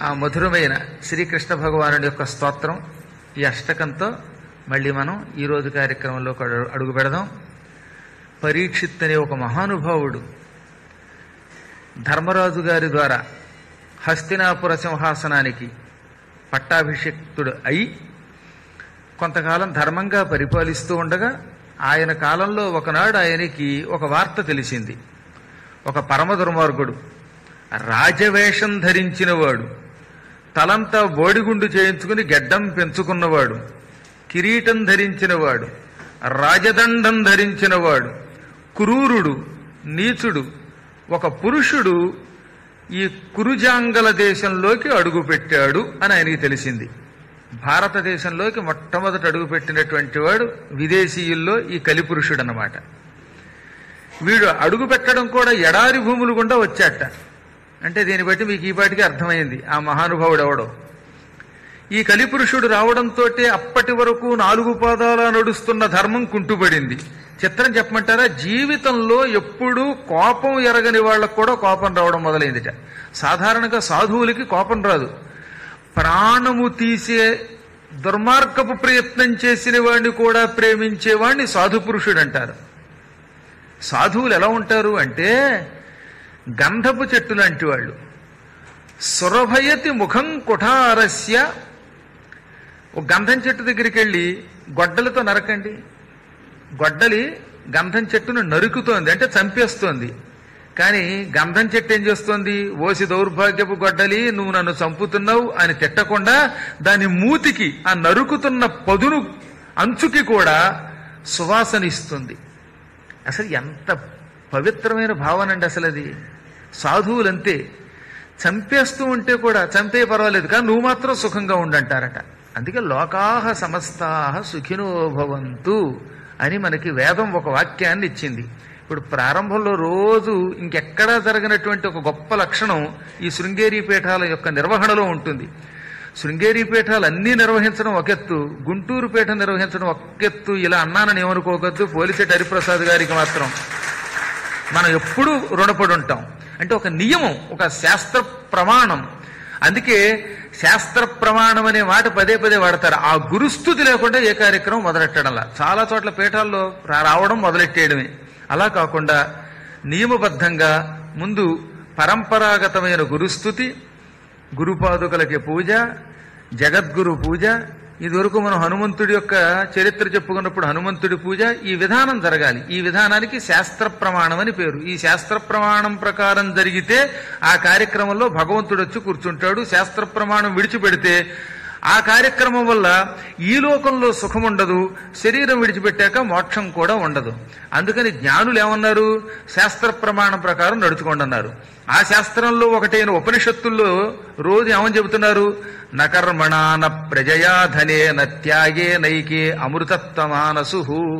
ఆ మధురమైన శ్రీకృష్ణ భగవానుడి యొక్క స్తోత్రం ఈ అష్టకంతో మళ్ళీ మనం ఈ రోజు కార్యక్రమంలో అడు- అడుగు పెడదాం పరీక్షిత్ అనే ఒక మహానుభావుడు ధర్మరాజు గారి ద్వారా హస్తినాపుర సింహాసనానికి పట్టాభిషిక్తుడు అయి కొంతకాలం ధర్మంగా పరిపాలిస్తూ ఉండగా ఆయన కాలంలో ఒకనాడు ఆయనకి ఒక వార్త తెలిసింది ఒక పరమ దుర్మార్గుడు రాజవేషం ధరించినవాడు తలంతా బోడిగుండు చేయించుకుని గెడ్డం పెంచుకున్నవాడు కిరీటం ధరించినవాడు రాజదండం ధరించినవాడు క్రూరుడు నీచుడు ఒక పురుషుడు ఈ కురుజాంగల దేశంలోకి అడుగుపెట్టాడు అని ఆయనకి తెలిసింది భారతదేశంలోకి మొట్టమొదట అడుగుపెట్టినటువంటి వాడు విదేశీయుల్లో ఈ కలిపురుషుడు అన్నమాట వీడు అడుగు పెట్టడం కూడా ఎడారి భూములు గుండా వచ్చాట అంటే దీన్ని బట్టి మీకు ఈ పాటికి అర్థమైంది ఆ మహానుభావుడు ఎవడో ఈ కలిపురుషుడు రావడంతో అప్పటి వరకు నాలుగు పాదాల నడుస్తున్న ధర్మం కుంటుపడింది చిత్రం చెప్పమంటారా జీవితంలో ఎప్పుడూ కోపం ఎరగని వాళ్ళకు కూడా కోపం రావడం మొదలైందిట సాధారణంగా సాధువులకి కోపం రాదు ప్రాణము తీసే దుర్మార్గపు ప్రయత్నం చేసిన వాడిని కూడా ప్రేమించేవాడిని సాధు పురుషుడు అంటారు సాధువులు ఎలా ఉంటారు అంటే గంధపు చెట్టు లాంటి వాళ్ళు సురభయతి ముఖం కుఠారస్య ఒక గంధం చెట్టు దగ్గరికి వెళ్ళి గొడ్డలతో నరకండి గొడ్డలి గంధం చెట్టును నరుకుతోంది అంటే చంపేస్తోంది కానీ గంధం చెట్టు ఏం చేస్తోంది ఓసి దౌర్భాగ్యపు గొడ్డలి నువ్వు నన్ను చంపుతున్నావు అని తిట్టకుండా దాని మూతికి ఆ నరుకుతున్న పదును అంచుకి కూడా సువాసన ఇస్తుంది అసలు ఎంత పవిత్రమైన భావన అండి అసలు అది సాధువులంతే చంపేస్తూ ఉంటే కూడా చంపే పర్వాలేదు కానీ నువ్వు మాత్రం సుఖంగా ఉండంటారట అందుకే లోకాహ సమస్తాహ సుఖినో భవంతు అని మనకి వేదం ఒక వాక్యాన్ని ఇచ్చింది ఇప్పుడు ప్రారంభంలో రోజు ఇంకెక్కడా జరగనటువంటి ఒక గొప్ప లక్షణం ఈ శృంగేరి పీఠాల యొక్క నిర్వహణలో ఉంటుంది శృంగేరి పీఠాలు అన్నీ నిర్వహించడం ఒకెత్తు గుంటూరు పీఠ నిర్వహించడం ఒకెత్తు ఇలా అన్నానని ఏమనుకోకద్దు పోలిసెట్ హరిప్రసాద్ గారికి మాత్రం మనం ఎప్పుడూ రుణపడి ఉంటాం అంటే ఒక నియమం ఒక శాస్త్ర ప్రమాణం అందుకే శాస్త్ర ప్రమాణం అనే మాట పదే పదే వాడతారు ఆ గురుస్థుతి లేకుండా ఏ కార్యక్రమం మొదలెట్టడంలా చాలా చోట్ల పీఠాల్లో రా- రావడం మొదలెట్టేయడమే అలా కాకుండా నియమబద్ధంగా ముందు పరంపరాగతమైన గురుస్థుతి గురుపాదుకలకి పూజ జగద్గురు పూజ ఇదివరకు మనం హనుమంతుడి యొక్క చరిత్ర చెప్పుకున్నప్పుడు హనుమంతుడి పూజ ఈ విధానం జరగాలి ఈ విధానానికి శాస్త్ర ప్రమాణం అని పేరు ఈ శాస్త్ర ప్రమాణం ప్రకారం జరిగితే ఆ కార్యక్రమంలో భగవంతుడు వచ్చి కూర్చుంటాడు శాస్త్ర ప్రమాణం విడిచిపెడితే ఆ కార్యక్రమం వల్ల ఈ లోకంలో సుఖం ఉండదు శరీరం విడిచిపెట్టాక మోక్షం కూడా ఉండదు అందుకని జ్ఞానులు ఏమన్నారు శాస్త్ర ప్రమాణం ప్రకారం నడుచుకోండి అన్నారు ఆ శాస్త్రంలో ఒకటైన ఉపనిషత్తుల్లో రోజు ఏమని చెబుతున్నారు నకర్మణాన ప్రజయా ధనే నత్యాగే నైకే అమృతత్వమానసు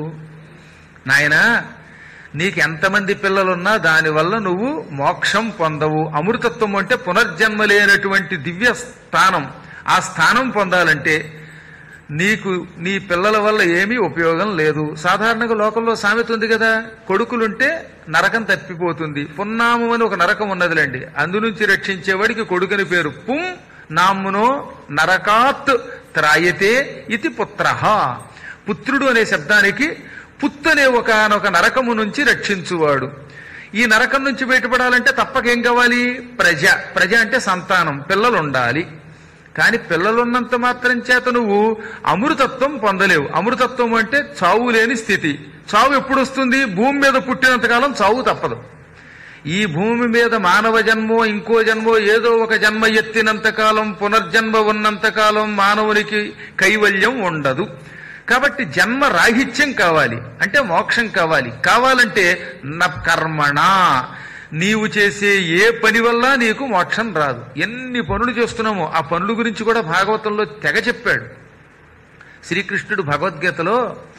నాయనా నీకు ఎంతమంది పిల్లలున్నా దానివల్ల నువ్వు మోక్షం పొందవు అమృతత్వం అంటే పునర్జన్మ లేనటువంటి దివ్య స్థానం ఆ స్థానం పొందాలంటే నీకు నీ పిల్లల వల్ల ఏమీ ఉపయోగం లేదు సాధారణంగా లోకంలో సామెత ఉంది కదా కొడుకులుంటే నరకం తప్పిపోతుంది పున్నామం అని ఒక నరకం ఉన్నదిలేండి అందు నుంచి రక్షించేవాడికి కొడుకుని పేరు పుం నామ్మునో నరకాత్ త్రాయతే ఇది పుత్ర పుత్రుడు అనే శబ్దానికి పుత్తు అనే ఒక నరకము నుంచి రక్షించువాడు ఈ నరకం నుంచి బయటపడాలంటే తప్పకేం కావాలి ప్రజ ప్రజ అంటే సంతానం పిల్లలు ఉండాలి కానీ పిల్లలున్నంత మాత్రం చేత నువ్వు అమృతత్వం పొందలేవు అమృతత్వం అంటే చావు లేని స్థితి చావు ఎప్పుడు వస్తుంది భూమి మీద పుట్టినంతకాలం చావు తప్పదు ఈ భూమి మీద మానవ జన్మో ఇంకో జన్మో ఏదో ఒక జన్మ ఎత్తినంతకాలం పునర్జన్మ ఉన్నంతకాలం మానవునికి కైవల్యం ఉండదు కాబట్టి జన్మ రాహిత్యం కావాలి అంటే మోక్షం కావాలి కావాలంటే న కర్మణ నీవు చేసే ఏ పని వల్ల నీకు మోక్షం రాదు ఎన్ని పనులు చేస్తున్నామో ఆ పనుల గురించి కూడా భాగవతంలో తెగ చెప్పాడు శ్రీకృష్ణుడు భగవద్గీతలో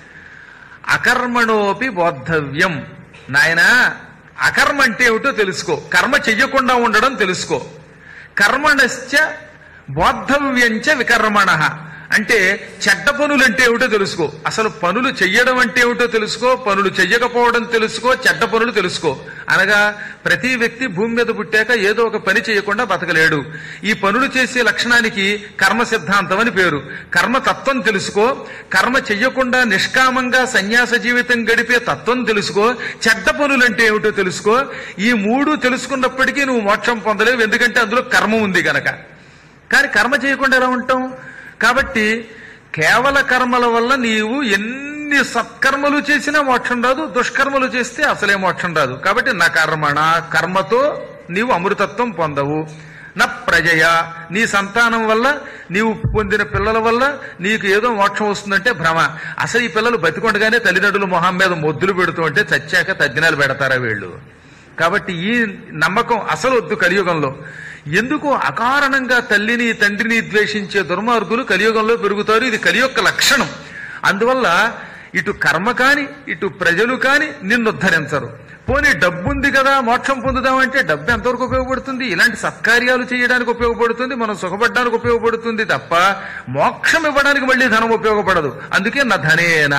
అకర్మణోపి బోద్ధవ్యం నాయనా అకర్మ అంటే ఏమిటో తెలుసుకో కర్మ చెయ్యకుండా ఉండడం తెలుసుకో కర్మణశ్చ బోద్ధవ్యంచ వికర్మణ అంటే చెడ్డ పనులు అంటే ఏమిటో తెలుసుకో అసలు పనులు చెయ్యడం అంటే ఏమిటో తెలుసుకో పనులు చెయ్యకపోవడం తెలుసుకో చెడ్డ పనులు తెలుసుకో అనగా ప్రతి వ్యక్తి భూమి మీద పుట్టాక ఏదో ఒక పని చేయకుండా బతకలేడు ఈ పనులు చేసే లక్షణానికి కర్మ సిద్ధాంతం అని పేరు కర్మ తత్వం తెలుసుకో కర్మ చెయ్యకుండా నిష్కామంగా సన్యాస జీవితం గడిపే తత్వం తెలుసుకో చెడ్డ పనులంటే ఏమిటో తెలుసుకో ఈ మూడు తెలుసుకున్నప్పటికీ నువ్వు మోక్షం పొందలేవు ఎందుకంటే అందులో కర్మ ఉంది గనక కానీ కర్మ చేయకుండా ఎలా ఉంటాం కాబట్టి కేవల కర్మల వల్ల నీవు ఎన్ని సత్కర్మలు చేసినా మోక్షం రాదు దుష్కర్మలు చేస్తే అసలే మోక్షం రాదు కాబట్టి నా కర్మణ కర్మతో నీవు అమృతత్వం పొందవు నా ప్రజయ నీ సంతానం వల్ల నీవు పొందిన పిల్లల వల్ల నీకు ఏదో మోక్షం వస్తుందంటే భ్రమ అసలు ఈ పిల్లలు బతికొండగానే తల్లిదండ్రులు మొహం మీద మొద్దులు పెడుతూ ఉంటే చచ్చాక తద్దినాలు పెడతారా వీళ్ళు కాబట్టి ఈ నమ్మకం అసలు వద్దు కలియుగంలో ఎందుకు అకారణంగా తల్లిని తండ్రిని ద్వేషించే దుర్మార్గులు కలియుగంలో పెరుగుతారు ఇది కలియొక్క లక్షణం అందువల్ల ఇటు కర్మ కాని ఇటు ప్రజలు కాని నిన్ను ఉద్ధరించరు పోనీ డబ్బుంది కదా మోక్షం పొందుదామంటే డబ్బు ఎంతవరకు ఉపయోగపడుతుంది ఇలాంటి సత్కార్యాలు చేయడానికి ఉపయోగపడుతుంది మనం సుఖపడడానికి ఉపయోగపడుతుంది తప్ప మోక్షం ఇవ్వడానికి మళ్ళీ ధనం ఉపయోగపడదు అందుకే నా ధనేనా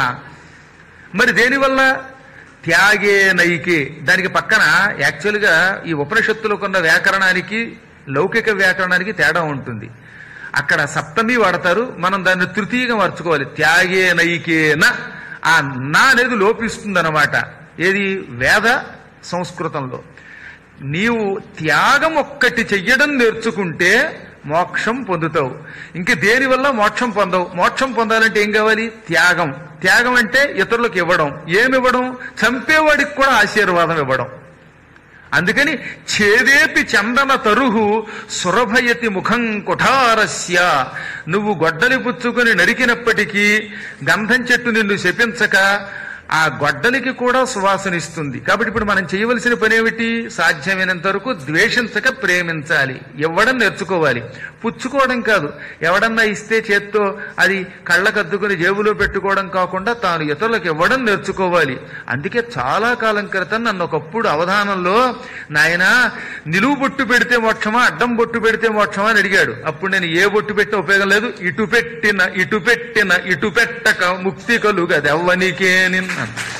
మరి దేనివల్ల త్యాగే నైకే దానికి పక్కన యాక్చువల్గా ఈ ఉపనిషత్తులో కొన్న వ్యాకరణానికి లౌకిక వ్యాకరణానికి తేడా ఉంటుంది అక్కడ సప్తమి వాడతారు మనం దాన్ని తృతీయంగా మార్చుకోవాలి త్యాగే నైకేన ఆ నా అనేది లోపిస్తుందన్నమాట ఏది వేద సంస్కృతంలో నీవు త్యాగం ఒక్కటి చెయ్యడం నేర్చుకుంటే మోక్షం పొందుతావు ఇంక దేనివల్ల మోక్షం పొందవు మోక్షం పొందాలంటే ఏం కావాలి త్యాగం త్యాగం అంటే ఇతరులకు ఇవ్వడం ఏమివ్వడం చంపేవాడికి కూడా ఆశీర్వాదం ఇవ్వడం అందుకని ఛేదేపి చందన తరుహు సురభయతి ముఖం కుఠారస్య నువ్వు గొడ్డలి పుచ్చుకొని నరికినప్పటికీ గంధం చెట్టు నిన్ను శపించక ఆ గొడ్డలికి కూడా సువాసనిస్తుంది కాబట్టి ఇప్పుడు మనం చేయవలసిన పని ఏమిటి సాధ్యమైనంత వరకు ద్వేషించక ప్రేమించాలి ఇవ్వడం నేర్చుకోవాలి పుచ్చుకోవడం కాదు ఎవడన్నా ఇస్తే చేత్తో అది కళ్ళకద్దుకుని జేబులో పెట్టుకోవడం కాకుండా తాను ఇతరులకు ఇవ్వడం నేర్చుకోవాలి అందుకే చాలా కాలం క్రితం నన్ను ఒకప్పుడు అవధానంలో నాయన నిలువు బొట్టు పెడితే మోక్షమా అడ్డం బొట్టు పెడితే మోక్షమా అని అడిగాడు అప్పుడు నేను ఏ బొట్టు పెట్టిన ఉపయోగం లేదు ఇటు పెట్టిన ఇటు పెట్టిన ఇటు పెట్టక ముక్తి కలుగది ఎవ్వనికే నిన్న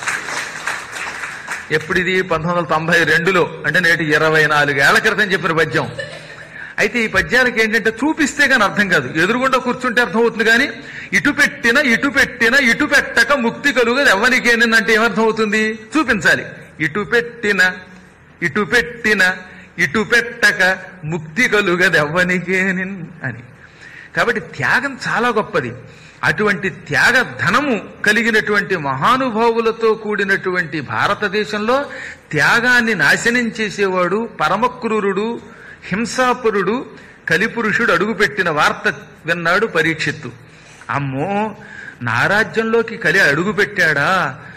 ఎప్పుడు ఇది పంతొమ్మిది వందల తొంభై రెండులో అంటే నేటి ఇరవై నాలుగేళ్ల క్రితం చెప్పిన పద్యం అయితే ఈ పద్యానికి ఏంటంటే చూపిస్తే కానీ అర్థం కాదు ఎదురుగుండా కూర్చుంటే అర్థం అవుతుంది కానీ ఇటు పెట్టిన ఇటు పెట్టిన ఇటు పెట్టక ముక్తి కలుగదు ఎవరికేనంటే ఏమర్థం అవుతుంది చూపించాలి ఇటు పెట్టిన ఇటు పెట్టిన ఇటు పెట్టక ముక్తి కలుగదు ఎవ్వనికేని అని కాబట్టి త్యాగం చాలా గొప్పది అటువంటి త్యాగ ధనము కలిగినటువంటి మహానుభావులతో కూడినటువంటి భారతదేశంలో త్యాగాన్ని నాశనం చేసేవాడు పరమక్రూరుడు హింసాపురుడు కలిపురుషుడు అడుగుపెట్టిన వార్త విన్నాడు పరీక్షిత్తు అమ్మో నా రాజ్యంలోకి కలి అడుగుపెట్టాడా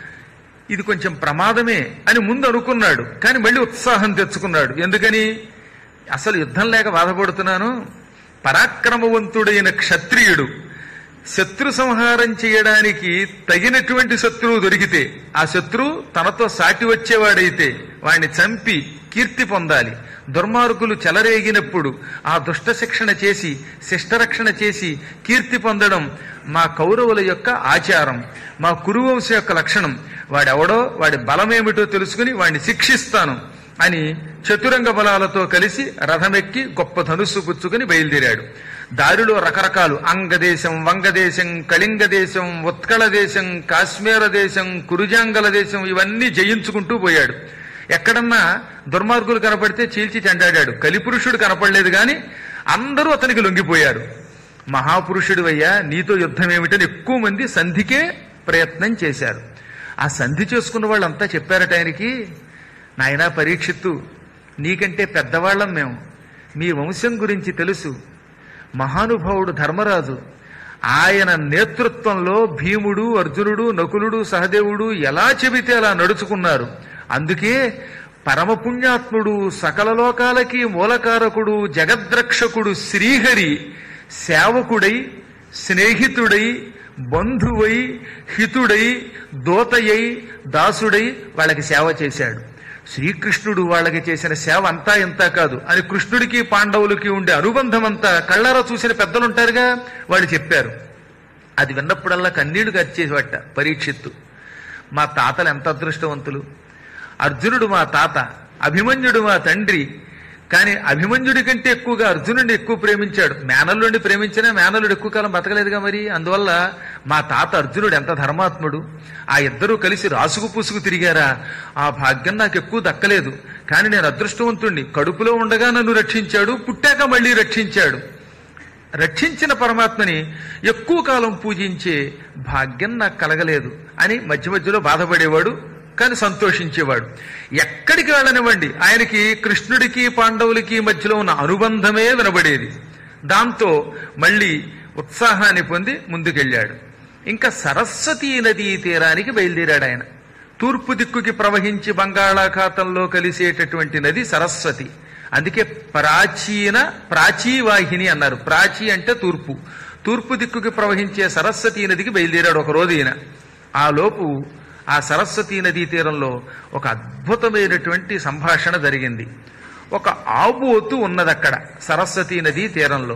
ఇది కొంచెం ప్రమాదమే అని ముందు అనుకున్నాడు కానీ మళ్ళీ ఉత్సాహం తెచ్చుకున్నాడు ఎందుకని అసలు యుద్ధం లేక బాధపడుతున్నాను పరాక్రమవంతుడైన క్షత్రియుడు శత్రు సంహారం చేయడానికి తగినటువంటి శత్రువు దొరికితే ఆ శత్రువు తనతో సాటి వచ్చేవాడైతే వాణ్ణి చంపి కీర్తి పొందాలి దుర్మార్గులు చెలరేగినప్పుడు ఆ దుష్ట శిక్షణ చేసి శిష్టరక్షణ చేసి కీర్తి పొందడం మా కౌరవుల యొక్క ఆచారం మా కురువంశ యొక్క లక్షణం వాడెవడో వాడి బలమేమిటో తెలుసుకుని వాడిని శిక్షిస్తాను అని చతురంగ బలాలతో కలిసి రథమెక్కి గొప్ప ధనుస్సు పుచ్చుకుని బయలుదేరాడు దారిలో రకరకాలు అంగదేశం వంగదేశం కళింగ దేశం ఉత్కళ దేశం కాశ్మీర దేశం కురుజాంగల దేశం ఇవన్నీ జయించుకుంటూ పోయాడు ఎక్కడన్నా దుర్మార్గులు కనపడితే చీల్చి చెండాడాడు కలిపురుషుడు కనపడలేదు గాని అందరూ అతనికి లొంగిపోయారు మహాపురుషుడు అయ్యా నీతో యుద్ధం ఏమిటని ఎక్కువ మంది సంధికే ప్రయత్నం చేశారు ఆ సంధి చేసుకున్న వాళ్ళంతా చెప్పారట ఆయనకి నాయనా పరీక్షిత్తు నీకంటే పెద్దవాళ్ళం మేము మీ వంశం గురించి తెలుసు మహానుభావుడు ధర్మరాజు ఆయన నేతృత్వంలో భీముడు అర్జునుడు నకులుడు సహదేవుడు ఎలా చెబితే అలా నడుచుకున్నారు అందుకే పరమపుణ్యాత్ముడు సకల లోకాలకి మూలకారకుడు జగద్రక్షకుడు శ్రీహరి సేవకుడై స్నేహితుడై బంధువై హితుడై దోతయై దాసుడై వాళ్ళకి సేవ చేశాడు శ్రీకృష్ణుడు వాళ్ళకి చేసిన సేవ అంతా ఇంతా కాదు అని కృష్ణుడికి పాండవులకి ఉండే అనుబంధం అంతా కళ్ళారా చూసిన పెద్దలుంటారుగా వాళ్ళు చెప్పారు అది విన్నప్పుడల్లా కన్నీళ్లు గచ్చేసేవట పరీక్షిత్తు మా తాతలు ఎంత అదృష్టవంతులు అర్జునుడు మా తాత అభిమన్యుడు మా తండ్రి కానీ అభిమన్యుడి కంటే ఎక్కువగా అర్జునుడిని ఎక్కువ ప్రేమించాడు మేనల్లుడిని ప్రేమించినా మేనల్లుడు ఎక్కువ కాలం బతకలేదుగా మరి అందువల్ల మా తాత అర్జునుడు ఎంత ధర్మాత్ముడు ఆ ఇద్దరూ కలిసి రాసుకు పూసుకు తిరిగారా ఆ భాగ్యం నాకు ఎక్కువ దక్కలేదు కానీ నేను అదృష్టవంతుణ్ణి కడుపులో ఉండగా నన్ను రక్షించాడు పుట్టాక మళ్ళీ రక్షించాడు రక్షించిన పరమాత్మని ఎక్కువ కాలం పూజించే భాగ్యం నాకు కలగలేదు అని మధ్య మధ్యలో బాధపడేవాడు కానీ సంతోషించేవాడు ఎక్కడికి వెళ్ళనివ్వండి ఆయనకి కృష్ణుడికి పాండవులకి మధ్యలో ఉన్న అనుబంధమే వినబడేది దాంతో మళ్ళీ ఉత్సాహాన్ని పొంది ముందుకెళ్ళాడు ఇంకా సరస్వతీ నదీ తీరానికి బయలుదేరాడు ఆయన తూర్పు దిక్కుకి ప్రవహించి బంగాళాఖాతంలో కలిసేటటువంటి నది సరస్వతి అందుకే ప్రాచీన ప్రాచీవాహిని అన్నారు ప్రాచీ అంటే తూర్పు తూర్పు దిక్కుకి ప్రవహించే సరస్వతీ నదికి బయలుదేరాడు ఒక రోజు ఈయన ఆ లోపు ఆ సరస్వతీ నదీ తీరంలో ఒక అద్భుతమైనటువంటి సంభాషణ జరిగింది ఒక ఆబోతు ఉన్నది అక్కడ సరస్వతీ నదీ తీరంలో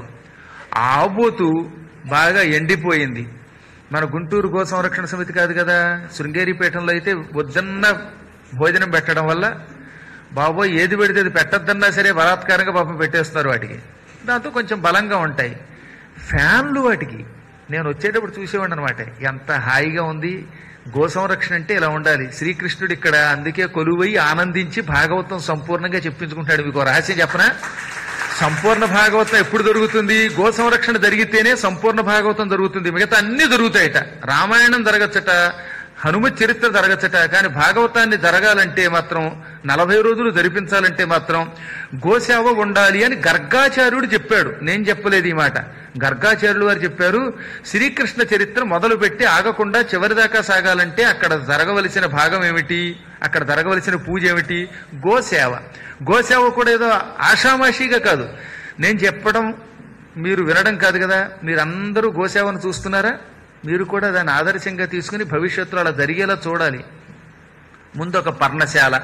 ఆ ఆబోతు బాగా ఎండిపోయింది మన గుంటూరు గో సంరక్షణ సమితి కాదు కదా శృంగేరిపేటంలో అయితే వద్దన్న భోజనం పెట్టడం వల్ల బాబోయ్ ఏది పెడితే అది పెట్టద్దన్నా సరే బలాత్కారంగా పాపం పెట్టేస్తున్నారు వాటికి దాంతో కొంచెం బలంగా ఉంటాయి ఫ్యాన్లు వాటికి నేను వచ్చేటప్పుడు చూసేవాడిని అనమాట ఎంత హాయిగా ఉంది గో సంరక్షణ అంటే ఇలా ఉండాలి శ్రీకృష్ణుడు ఇక్కడ అందుకే కొలువై ఆనందించి భాగవతం సంపూర్ణంగా చెప్పించుకుంటాడు మీకు ఓ రహస్యం చెప్పనా సంపూర్ణ భాగవతం ఎప్పుడు జరుగుతుంది గో సంరక్షణ జరిగితేనే సంపూర్ణ భాగవతం జరుగుతుంది మిగతా అన్ని జరుగుతాయట రామాయణం జరగచ్చట హనుమ చరిత్ర జరగచ్చట కానీ భాగవతాన్ని జరగాలంటే మాత్రం నలభై రోజులు జరిపించాలంటే మాత్రం గోసేవ ఉండాలి అని గర్గాచార్యుడు చెప్పాడు నేను చెప్పలేదు ఈ మాట గర్గాచార్యులు వారు చెప్పారు శ్రీకృష్ణ చరిత్ర మొదలు పెట్టి ఆగకుండా చివరిదాకా సాగాలంటే అక్కడ జరగవలసిన భాగం ఏమిటి అక్కడ జరగవలసిన పూజ ఏమిటి గోసేవ గోసేవ కూడా ఏదో ఆషామాషిగా కాదు నేను చెప్పడం మీరు వినడం కాదు కదా మీరందరూ గోసేవను చూస్తున్నారా మీరు కూడా దాన్ని ఆదర్శంగా తీసుకుని భవిష్యత్తులో అలా జరిగేలా చూడాలి ముందు ఒక పర్ణశాల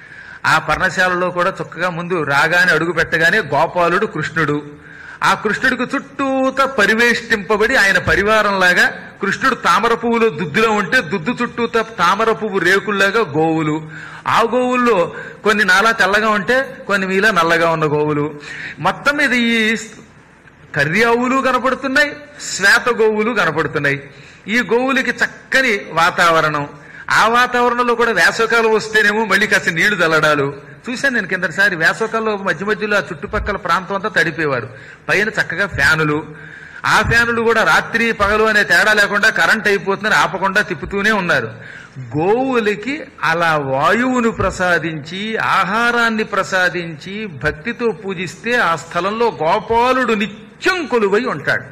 ఆ పర్ణశాలలో కూడా చక్కగా ముందు రాగానే అడుగు పెట్టగానే గోపాలుడు కృష్ణుడు ఆ కృష్ణుడికి చుట్టూత పరివేష్టింపబడి ఆయన పరివారంలాగా కృష్ణుడు తామర పువ్వులో దుద్దులో ఉంటే దుద్దు చుట్టూత తామర పువ్వు రేకుల్లాగా గోవులు ఆ గోవుల్లో కొన్ని నాలా తెల్లగా ఉంటే కొన్ని మీలా నల్లగా ఉన్న గోవులు మొత్తం మీద ఈ కర్రి ఆవులు కనపడుతున్నాయి శ్వేత గోవులు కనపడుతున్నాయి ఈ గోవులకి చక్కని వాతావరణం ఆ వాతావరణంలో కూడా వేసవకాలం వస్తేనేమో మళ్ళీ కాస్త నీళ్లు చల్లడాలు చూశాను నేను కిందసారి వేసవకాలంలో మధ్య మధ్యలో ఆ చుట్టుపక్కల ప్రాంతం అంతా తడిపేవారు పైన చక్కగా ఫ్యానులు ఆ ఫ్యానులు కూడా రాత్రి పగలు అనే తేడా లేకుండా కరెంట్ అయిపోతుందని ఆపకుండా తిప్పుతూనే ఉన్నారు గోవులకి అలా వాయువును ప్రసాదించి ఆహారాన్ని ప్రసాదించి భక్తితో పూజిస్తే ఆ స్థలంలో గోపాలుడు నిత్యం కొలువై ఉంటాడు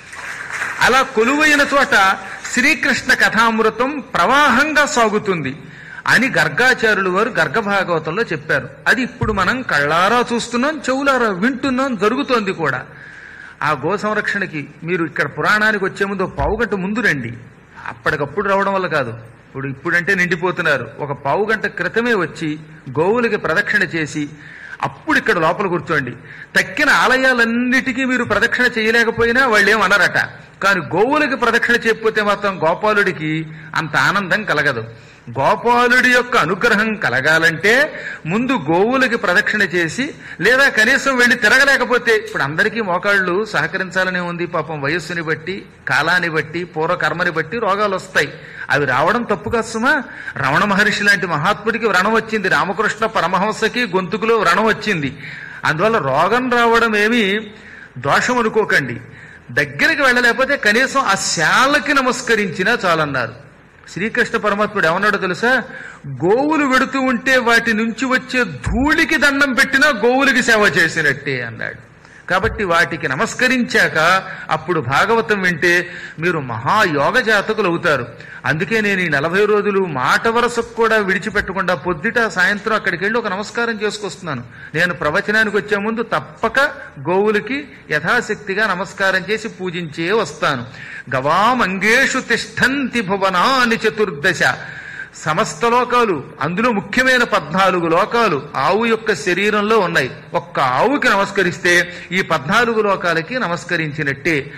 అలా కొలువైన చోట శ్రీకృష్ణ కథామృతం ప్రవాహంగా సాగుతుంది అని గర్గాచార్యులు వారు గర్గ భాగవతంలో చెప్పారు అది ఇప్పుడు మనం కళ్ళారా చూస్తున్నాం చెవులారా వింటున్నాం జరుగుతోంది కూడా ఆ గో సంరక్షణకి మీరు ఇక్కడ పురాణానికి వచ్చే ముందు ఒక పావుగంట ముందు రండి అప్పటికప్పుడు రావడం వల్ల కాదు ఇప్పుడు ఇప్పుడంటే నిండిపోతున్నారు ఒక పావుగంట క్రితమే వచ్చి గోవులకి ప్రదక్షిణ చేసి అప్పుడు ఇక్కడ లోపల కూర్చోండి తక్కిన ఆలయాలన్నిటికీ మీరు ప్రదక్షిణ చేయలేకపోయినా వాళ్ళు ఏమనరట కానీ గోవులకి ప్రదక్షిణ చేయకపోతే మాత్రం గోపాలుడికి అంత ఆనందం కలగదు గోపాలుడి యొక్క అనుగ్రహం కలగాలంటే ముందు గోవులకి ప్రదక్షిణ చేసి లేదా కనీసం వెళ్ళి తిరగలేకపోతే ఇప్పుడు అందరికీ మోకాళ్ళు సహకరించాలనే ఉంది పాపం వయస్సుని బట్టి కాలాన్ని బట్టి పూర్వకర్మని బట్టి రోగాలు వస్తాయి అవి రావడం తప్పు కష్టమా రమణ మహర్షి లాంటి మహాత్ముడికి వ్రణం వచ్చింది రామకృష్ణ పరమహంసకి గొంతుకులో వ్రణం వచ్చింది అందువల్ల రోగం రావడం ఏమీ దోషం అనుకోకండి దగ్గరికి వెళ్ళలేకపోతే కనీసం ఆ శాలకి నమస్కరించినా చాలన్నారు శ్రీకృష్ణ పరమాత్ముడు ఏమన్నాడో తెలుసా గోవులు వెడుతూ ఉంటే వాటి నుంచి వచ్చే ధూళికి దండం పెట్టినా గోవులకి సేవ చేసినట్టే అన్నాడు కాబట్టి వాటికి నమస్కరించాక అప్పుడు భాగవతం వింటే మీరు మహాయోగ జాతకులు అవుతారు అందుకే నేను ఈ నలభై రోజులు మాట వరసకు కూడా విడిచిపెట్టకుండా పొద్దుట సాయంత్రం అక్కడికి వెళ్ళి ఒక నమస్కారం చేసుకొస్తున్నాను నేను ప్రవచనానికి వచ్చే ముందు తప్పక గోవులకి యథాశక్తిగా నమస్కారం చేసి పూజించే వస్తాను గవామంగేషు తిష్టంతి భువనాని చతుర్దశ సమస్త లోకాలు అందులో ముఖ్యమైన పద్నాలుగు లోకాలు ఆవు యొక్క శరీరంలో ఉన్నాయి ఒక్క ఆవుకి నమస్కరిస్తే ఈ పద్నాలుగు లోకాలకి నమస్కరించినట్టే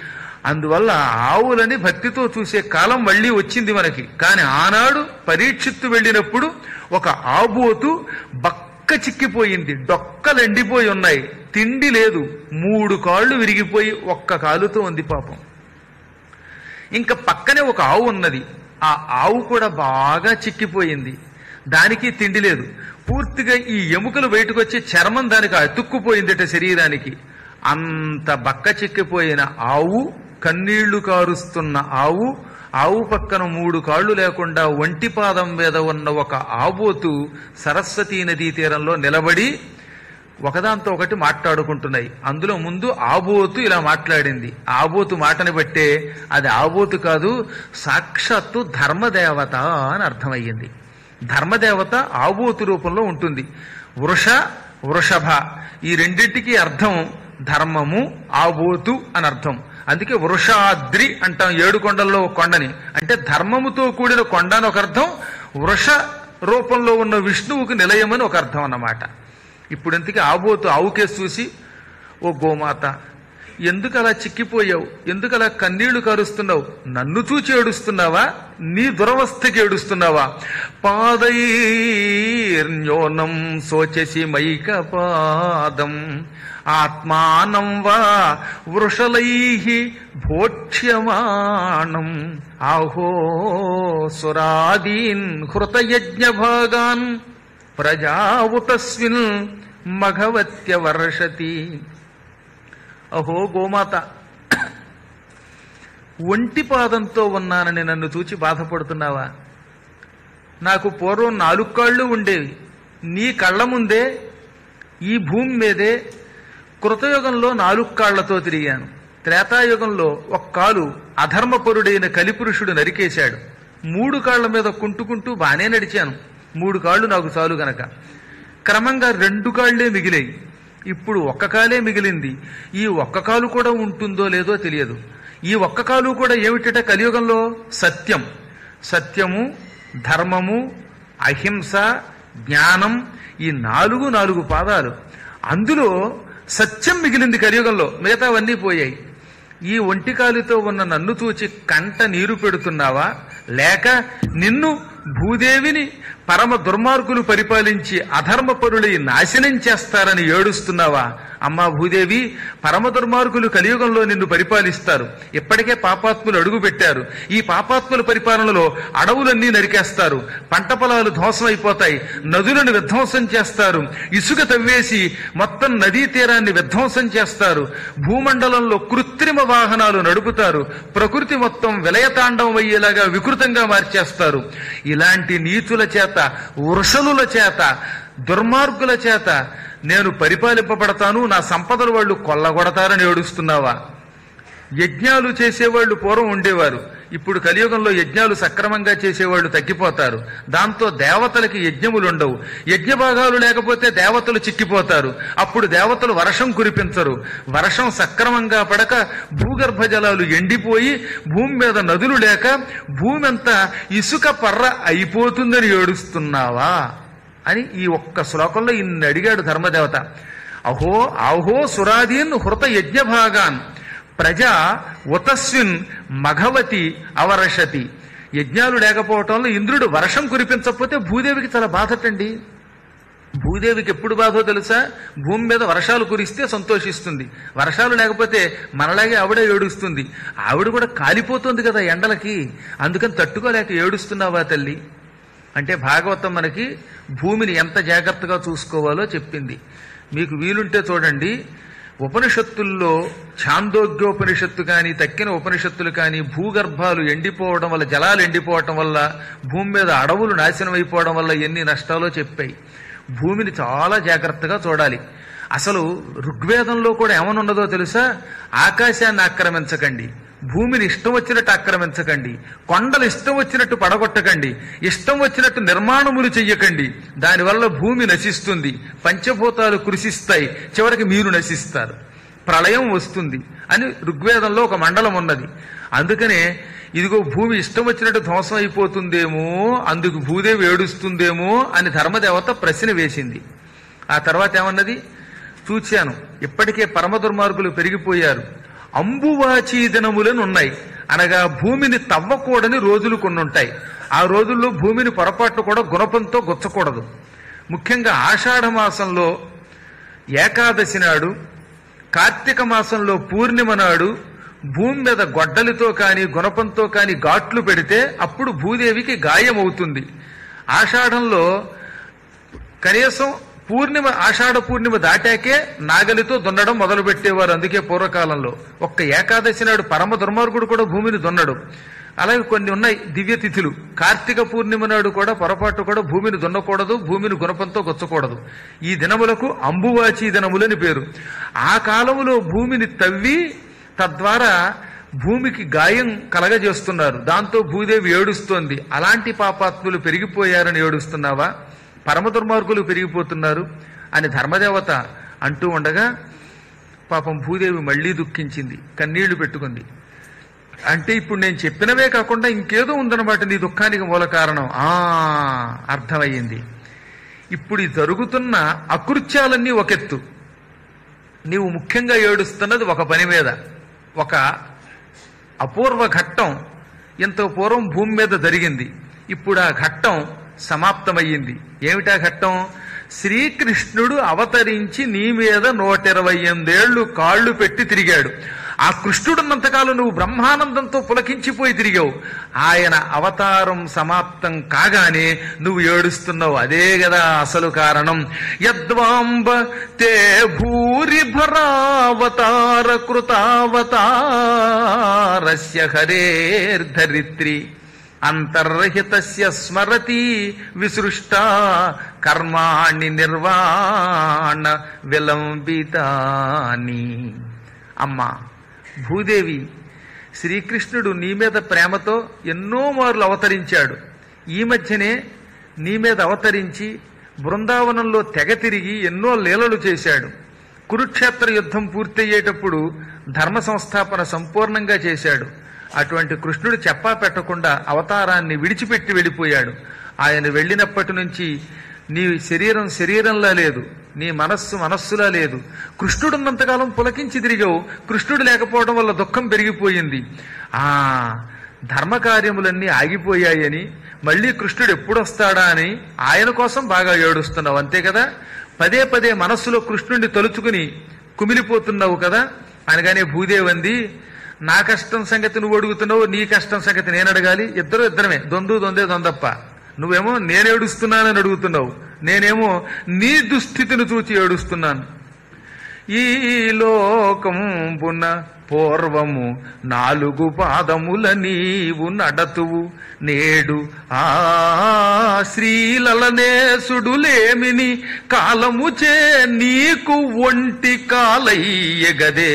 అందువల్ల ఆవులని భక్తితో చూసే కాలం మళ్ళీ వచ్చింది మనకి కానీ ఆనాడు పరీక్షిత్తు వెళ్ళినప్పుడు ఒక ఆబోతు బక్క చిక్కిపోయింది డొక్కలు ఎండిపోయి ఉన్నాయి తిండి లేదు మూడు కాళ్ళు విరిగిపోయి ఒక్క కాలుతో ఉంది పాపం ఇంకా పక్కనే ఒక ఆవు ఉన్నది ఆ ఆవు కూడా బాగా చిక్కిపోయింది దానికి తిండి లేదు పూర్తిగా ఈ ఎముకలు బయటకు వచ్చి చర్మం దానికి అతుక్కుపోయిందట శరీరానికి అంత బక్క చిక్కిపోయిన ఆవు కన్నీళ్లు కారుస్తున్న ఆవు ఆవు పక్కన మూడు కాళ్ళు లేకుండా ఒంటి పాదం మీద ఉన్న ఒక ఆబోతు సరస్వతీ నదీ తీరంలో నిలబడి ఒకదాంతో ఒకటి మాట్లాడుకుంటున్నాయి అందులో ముందు ఆబోతు ఇలా మాట్లాడింది ఆబోతు మాటని బట్టే అది ఆబోతు కాదు సాక్షాత్తు ధర్మదేవత అని అర్థమయ్యింది ధర్మదేవత ఆబోతు రూపంలో ఉంటుంది వృష వృషభ ఈ రెండింటికి అర్థం ధర్మము ఆబోతు అని అర్థం అందుకే వృషాద్రి అంటాం ఏడు కొండల్లో ఒక కొండని అంటే ధర్మముతో కూడిన కొండ అని ఒక అర్థం వృష రూపంలో ఉన్న విష్ణువుకు నిలయమని ఒక అర్థం అన్నమాట ఇప్పుడు ఇంతకీ ఆబోతు ఆవుకేసి చూసి ఓ గోమాత ఎందుకు అలా చిక్కిపోయావు ఎందుకు అలా కన్నీళ్లు కారుస్తున్నావు నన్ను చూచి ఏడుస్తున్నావా నీ దురవస్థకి ఏడుస్తున్నావా పాదైర్ణ్యోనం శోచసి మైక పాదం ఆత్మానం వా వృషలై భోక్ష్యమాణం ఆహో సురాదీన్ హృతయజ్ఞ భాగాన్ ప్రజావుతస్మిన్ మఘవత్య వర్షతి అహో గోమాత ఒంటి పాదంతో ఉన్నానని నన్ను చూచి బాధపడుతున్నావా నాకు పూర్వం నాలుగు కాళ్ళు ఉండేవి నీ కళ్ళ ముందే ఈ భూమి మీదే కృతయుగంలో నాలుగు కాళ్లతో తిరిగాను త్రేతాయుగంలో ఒక కాలు అధర్మపరుడైన కలిపురుషుడు నరికేశాడు మూడు కాళ్ల మీద కుంటుకుంటూ బానే నడిచాను మూడు కాళ్ళు నాకు చాలు గనక క్రమంగా రెండు కాళ్లే మిగిలాయి ఇప్పుడు ఒక్క కాలే మిగిలింది ఈ ఒక్క కాలు కూడా ఉంటుందో లేదో తెలియదు ఈ ఒక్క కాలు కూడా ఏమిటట కలియుగంలో సత్యం సత్యము ధర్మము అహింస జ్ఞానం ఈ నాలుగు నాలుగు పాదాలు అందులో సత్యం మిగిలింది కలియుగంలో మిగతావన్నీ పోయాయి ఈ ఒంటికాలితో ఉన్న నన్ను చూచి కంట నీరు పెడుతున్నావా లేక నిన్ను భూదేవిని పరమ దుర్మార్గులు పరిపాలించి అధర్మపరులై నాశనం చేస్తారని ఏడుస్తున్నావా అమ్మా భూదేవి పరమ దుర్మార్గులు కలియుగంలో నిన్ను పరిపాలిస్తారు ఇప్పటికే పాపాత్ములు అడుగు పెట్టారు ఈ పాపాత్ముల పరిపాలనలో అడవులన్నీ నరికేస్తారు పంట పొలాలు ధ్వంసం అయిపోతాయి నదులను విధ్వంసం చేస్తారు ఇసుక తవ్వేసి మొత్తం నదీ తీరాన్ని విధ్వంసం చేస్తారు భూమండలంలో కృత్రిమ వాహనాలు నడుపుతారు ప్రకృతి మొత్తం విలయతాండవం అయ్యేలాగా వికృతంగా మార్చేస్తారు ఇలాంటి నీచుల చేత వృషలుల చేత దుర్మార్గుల చేత నేను పరిపాలింపబడతాను నా సంపదలు వాళ్ళు కొల్లగొడతారని ఏడుస్తున్నావా యజ్ఞాలు చేసేవాళ్ళు పూర్వం ఉండేవారు ఇప్పుడు కలియుగంలో యజ్ఞాలు సక్రమంగా చేసేవాళ్ళు తగ్గిపోతారు దాంతో దేవతలకి యజ్ఞములు ఉండవు యజ్ఞ భాగాలు లేకపోతే దేవతలు చిక్కిపోతారు అప్పుడు దేవతలు వర్షం కురిపించరు వర్షం సక్రమంగా పడక భూగర్భ జలాలు ఎండిపోయి భూమి మీద నదులు లేక భూమి అంతా ఇసుక పర్ర అయిపోతుందని ఏడుస్తున్నావా అని ఈ ఒక్క శ్లోకంలో ఇన్ని అడిగాడు ధర్మదేవత అహో ఆహో సురాదీన్ హృత యజ్ఞ భాగాన్ ప్రజ ఉతస్విన్ మఘవతి అవరషతి యజ్ఞాలు లేకపోవటంలో ఇంద్రుడు వర్షం కురిపించకపోతే భూదేవికి చాలా బాధటండి భూదేవికి ఎప్పుడు బాధో తెలుసా భూమి మీద వర్షాలు కురిస్తే సంతోషిస్తుంది వర్షాలు లేకపోతే మనలాగే ఆవిడే ఏడుస్తుంది ఆవిడ కూడా కాలిపోతుంది కదా ఎండలకి అందుకని తట్టుకోలేక ఏడుస్తున్నావా తల్లి అంటే భాగవతం మనకి భూమిని ఎంత జాగ్రత్తగా చూసుకోవాలో చెప్పింది మీకు వీలుంటే చూడండి ఉపనిషత్తుల్లో ఛాందోగ్యోపనిషత్తు కానీ తక్కిన ఉపనిషత్తులు కానీ భూగర్భాలు ఎండిపోవడం వల్ల జలాలు ఎండిపోవటం వల్ల భూమి మీద అడవులు నాశనం అయిపోవడం వల్ల ఎన్ని నష్టాలో చెప్పాయి భూమిని చాలా జాగ్రత్తగా చూడాలి అసలు ఋగ్వేదంలో కూడా ఏమనున్నదో తెలుసా ఆకాశాన్ని ఆక్రమించకండి భూమిని ఇష్టం వచ్చినట్టు ఆక్రమించకండి కొండలు ఇష్టం వచ్చినట్టు పడగొట్టకండి ఇష్టం వచ్చినట్టు నిర్మాణములు చెయ్యకండి దానివల్ల భూమి నశిస్తుంది పంచభూతాలు కృషిస్తాయి చివరికి మీరు నశిస్తారు ప్రళయం వస్తుంది అని ఋగ్వేదంలో ఒక మండలం ఉన్నది అందుకనే ఇదిగో భూమి ఇష్టం వచ్చినట్టు ధ్వంసం అయిపోతుందేమో అందుకు భూదేవి ఏడుస్తుందేమో అని ధర్మదేవత ప్రశ్న వేసింది ఆ తర్వాత ఏమన్నది చూచాను ఇప్పటికే పరమ దుర్మార్గులు పెరిగిపోయారు అంబువాచీ దినములను ఉన్నాయి అనగా భూమిని తవ్వకూడని రోజులు కొన్ని ఉంటాయి ఆ రోజుల్లో భూమిని పొరపాటు కూడా గుణపంతో గుచ్చకూడదు ముఖ్యంగా ఆషాఢ మాసంలో ఏకాదశి నాడు కార్తీక మాసంలో పూర్ణిమ నాడు భూమి మీద గొడ్డలితో కాని గుణపంతో కాని ఘాట్లు పెడితే అప్పుడు భూదేవికి గాయం అవుతుంది ఆషాఢంలో కనీసం పూర్ణిమ ఆషాఢ పూర్ణిమ దాటాకే నాగలితో దున్నడం మొదలు పెట్టేవారు అందుకే పూర్వకాలంలో ఒక్క ఏకాదశి నాడు పరమ దుర్మార్గుడు కూడా భూమిని దున్నడు అలాగే కొన్ని ఉన్నాయి దివ్య తిథులు కార్తీక పూర్ణిమ నాడు కూడా పొరపాటు కూడా భూమిని దున్నకూడదు భూమిని గుణపంతో గుచ్చకూడదు ఈ దినములకు అంబువాచి దినములని పేరు ఆ కాలములో భూమిని తవ్వి తద్వారా భూమికి గాయం కలగజేస్తున్నారు దాంతో భూదేవి ఏడుస్తోంది అలాంటి పాపాత్ములు పెరిగిపోయారని ఏడుస్తున్నావా పరమ దుర్మార్గులు పెరిగిపోతున్నారు అని ధర్మదేవత అంటూ ఉండగా పాపం భూదేవి మళ్లీ దుఃఖించింది కన్నీళ్లు పెట్టుకుంది అంటే ఇప్పుడు నేను చెప్పినవే కాకుండా ఇంకేదో ఉందన్నమాట నీ దుఃఖానికి మూల కారణం ఆ అర్థమయ్యింది ఇప్పుడు ఈ జరుగుతున్న అకృత్యాలన్నీ ఒకెత్తు నీవు ముఖ్యంగా ఏడుస్తున్నది ఒక పని మీద ఒక అపూర్వ ఘట్టం ఇంత పూర్వం భూమి మీద జరిగింది ఇప్పుడు ఆ ఘట్టం సమాప్తమయ్యింది ఏమిటా ఘట్టం శ్రీకృష్ణుడు అవతరించి నీ మీద నూట ఇరవై ఎనిమిదేళ్లు కాళ్లు పెట్టి తిరిగాడు ఆ కృష్ణుడున్నంతకాలం నువ్వు బ్రహ్మానందంతో పులకించిపోయి తిరిగావు ఆయన అవతారం సమాప్తం కాగానే నువ్వు ఏడుస్తున్నావు అదే కదా అసలు కారణం యద్వాంబ తే భూరి భరావతార కృతావతారస్య హరేర్ధరిత్రి అంతర్హితస్య స్మరతి విసృష్ట కర్మాణి నిర్వాణ విలంబితాని అమ్మా భూదేవి శ్రీకృష్ణుడు నీ మీద ప్రేమతో ఎన్నో మార్లు అవతరించాడు ఈ మధ్యనే నీ మీద అవతరించి బృందావనంలో తెగ తిరిగి ఎన్నో లీలలు చేశాడు కురుక్షేత్ర యుద్ధం పూర్తయ్యేటప్పుడు ధర్మ సంస్థాపన సంపూర్ణంగా చేశాడు అటువంటి కృష్ణుడు చెప్పా పెట్టకుండా అవతారాన్ని విడిచిపెట్టి వెళ్ళిపోయాడు ఆయన వెళ్ళినప్పటి నుంచి నీ శరీరం శరీరంలా లేదు నీ మనస్సు మనస్సులా లేదు కృష్ణుడున్నంతకాలం పులకించి తిరిగావు కృష్ణుడు లేకపోవడం వల్ల దుఃఖం పెరిగిపోయింది ఆ ధర్మకార్యములన్నీ ఆగిపోయాయని మళ్ళీ కృష్ణుడు ఎప్పుడొస్తాడా అని ఆయన కోసం బాగా ఏడుస్తున్నావు అంతే కదా పదే పదే మనస్సులో కృష్ణుడిని తలుచుకుని కుమిలిపోతున్నావు కదా అనగానే భూదేవంది నా కష్టం సంగతి నువ్వు అడుగుతున్నావు నీ కష్టం సంగతి నేను అడగాలి ఇద్దరు ఇద్దరమే దొందు దొందే దొందప్ప నువ్వేమో నేను ఏడుస్తున్నానని అడుగుతున్నావు నేనేమో నీ దుస్థితిని చూచి ఏడుస్తున్నాను ఈ లోకంబున పూర్వము నాలుగు పాదముల నీవు నడతువు నేడు ఆ శ్రీలలనేసుడులేమిని కాలము చే నీకు ఒంటి కాలయ్యగదే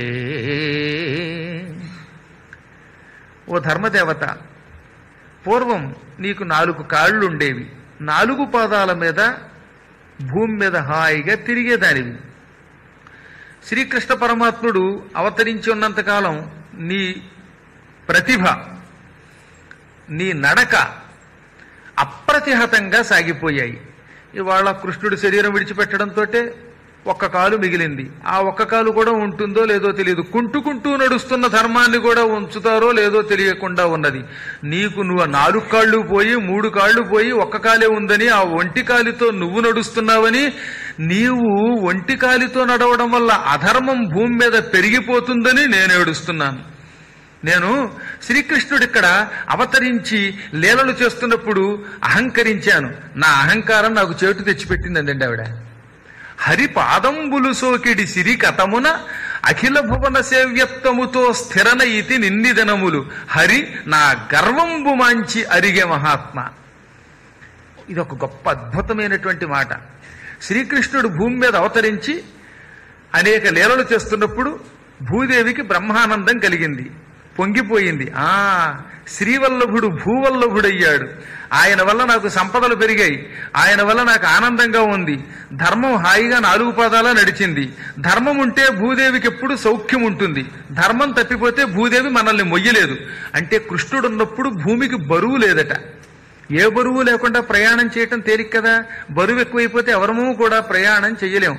ఓ ధర్మదేవత పూర్వం నీకు నాలుగు కాళ్ళు ఉండేవి నాలుగు పాదాల మీద భూమి మీద హాయిగా తిరిగేదానివి శ్రీకృష్ణ పరమాత్ముడు అవతరించి ఉన్నంతకాలం నీ ప్రతిభ నీ నడక అప్రతిహతంగా సాగిపోయాయి ఇవాళ కృష్ణుడు శరీరం విడిచిపెట్టడంతో ఒక్క కాలు మిగిలింది ఆ ఒక్క కాలు కూడా ఉంటుందో లేదో తెలియదు కుంటుకుంటూ నడుస్తున్న ధర్మాన్ని కూడా ఉంచుతారో లేదో తెలియకుండా ఉన్నది నీకు నువ్వు ఆ నాలుగు కాళ్ళు పోయి మూడు కాళ్ళు పోయి ఒక్క కాలే ఉందని ఆ ఒంటి కాలితో నువ్వు నడుస్తున్నావని నీవు ఒంటి కాలితో నడవడం వల్ల అధర్మం భూమి మీద పెరిగిపోతుందని నేను ఏడుస్తున్నాను నేను శ్రీకృష్ణుడు ఇక్కడ అవతరించి లీలలు చేస్తున్నప్పుడు అహంకరించాను నా అహంకారం నాకు చేటు తెచ్చిపెట్టిందండి ఆవిడ హరి పాదంబులు సోకిడి సిరి కథమున అఖిల భువన సేవ్యత్వముతో స్థిరన ఇతి నిన్ని దినములు హరి నా గర్వంబు మాంచి అరిగే మహాత్మ ఇది ఒక గొప్ప అద్భుతమైనటువంటి మాట శ్రీకృష్ణుడు భూమి మీద అవతరించి అనేక లీలలు చేస్తున్నప్పుడు భూదేవికి బ్రహ్మానందం కలిగింది పొంగిపోయింది ఆ శ్రీవల్లభుడు భూవల్లభుడయ్యాడు ఆయన వల్ల నాకు సంపదలు పెరిగాయి ఆయన వల్ల నాకు ఆనందంగా ఉంది ధర్మం హాయిగా నాలుగు పాదాలా నడిచింది ధర్మం ఉంటే భూదేవికి ఎప్పుడు సౌఖ్యం ఉంటుంది ధర్మం తప్పిపోతే భూదేవి మనల్ని మొయ్యలేదు అంటే కృష్ణుడు ఉన్నప్పుడు భూమికి బరువు లేదట ఏ బరువు లేకుండా ప్రయాణం చేయటం తేలిక కదా బరువు ఎక్కువైపోతే ఎవరమూ కూడా ప్రయాణం చేయలేం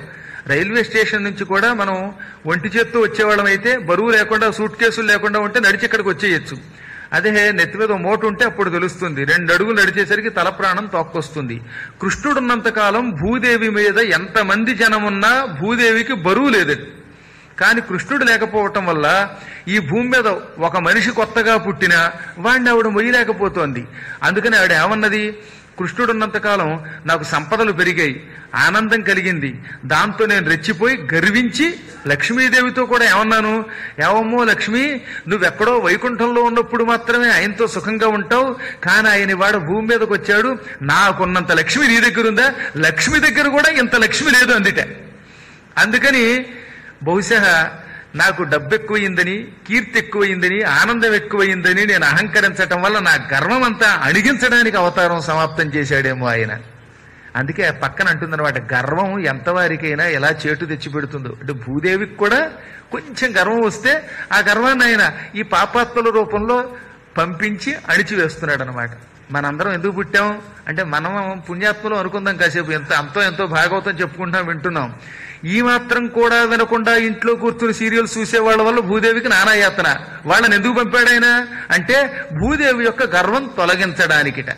రైల్వే స్టేషన్ నుంచి కూడా మనం ఒంటి చేత్తో వచ్చేవాళ్ళం అయితే బరువు లేకుండా సూట్ కేసులు లేకుండా ఉంటే నడిచి ఇక్కడికి వచ్చేయచ్చు అదే నెత్తి మీద ఓ మోటు ఉంటే అప్పుడు తెలుస్తుంది రెండు అడుగులు నడిచేసరికి తల ప్రాణం తోక్కొస్తుంది కృష్ణుడున్నంత కాలం భూదేవి మీద ఎంతమంది జనమున్నా భూదేవికి బరువు లేదు కానీ కృష్ణుడు లేకపోవటం వల్ల ఈ భూమి మీద ఒక మనిషి కొత్తగా పుట్టినా వాడిని ఆవిడ మొయ్యలేకపోతోంది అందుకని ఆవిడ ఏమన్నది కృష్ణుడున్నంతకాలం నాకు సంపదలు పెరిగాయి ఆనందం కలిగింది దాంతో నేను రెచ్చిపోయి గర్వించి లక్ష్మీదేవితో కూడా ఏమన్నాను ఏవమ్మో లక్ష్మి నువ్వెక్కడో వైకుంఠంలో ఉన్నప్పుడు మాత్రమే ఆయనతో సుఖంగా ఉంటావు కానీ ఆయన వాడ భూమి మీదకి వచ్చాడు నాకున్నంత లక్ష్మి నీ దగ్గర ఉందా లక్ష్మి దగ్గర కూడా ఇంత లక్ష్మి లేదు అందుకే అందుకని బహుశా నాకు డబ్బు ఎక్కువయిందని కీర్తి ఎక్కువయిందని ఆనందం ఎక్కువయిందని నేను అహంకరించటం వల్ల నా గర్వం అంతా అణిగించడానికి అవతారం సమాప్తం చేశాడేమో ఆయన అందుకే ఆ పక్కన అంటుందన్నమాట గర్వం ఎంతవారికైనా ఎలా చేటు తెచ్చి పెడుతుందో అంటే భూదేవికి కూడా కొంచెం గర్వం వస్తే ఆ గర్వాన్ని ఆయన ఈ పాపాత్మల రూపంలో పంపించి అణిచివేస్తున్నాడు అనమాట మనందరం ఎందుకు పుట్టాం అంటే మనం పుణ్యాత్మలు అనుకుందాం కాసేపు ఎంత అంతో ఎంతో భాగవతం చెప్పుకుంటాం వింటున్నాం ఈ మాత్రం కూడా వినకుండా ఇంట్లో కూర్చుని సీరియల్స్ చూసే వాళ్ళ వల్ల భూదేవికి నానాయాతన వాళ్ళని ఎందుకు పంపాడు ఆయన అంటే భూదేవి యొక్క గర్వం తొలగించడానికిట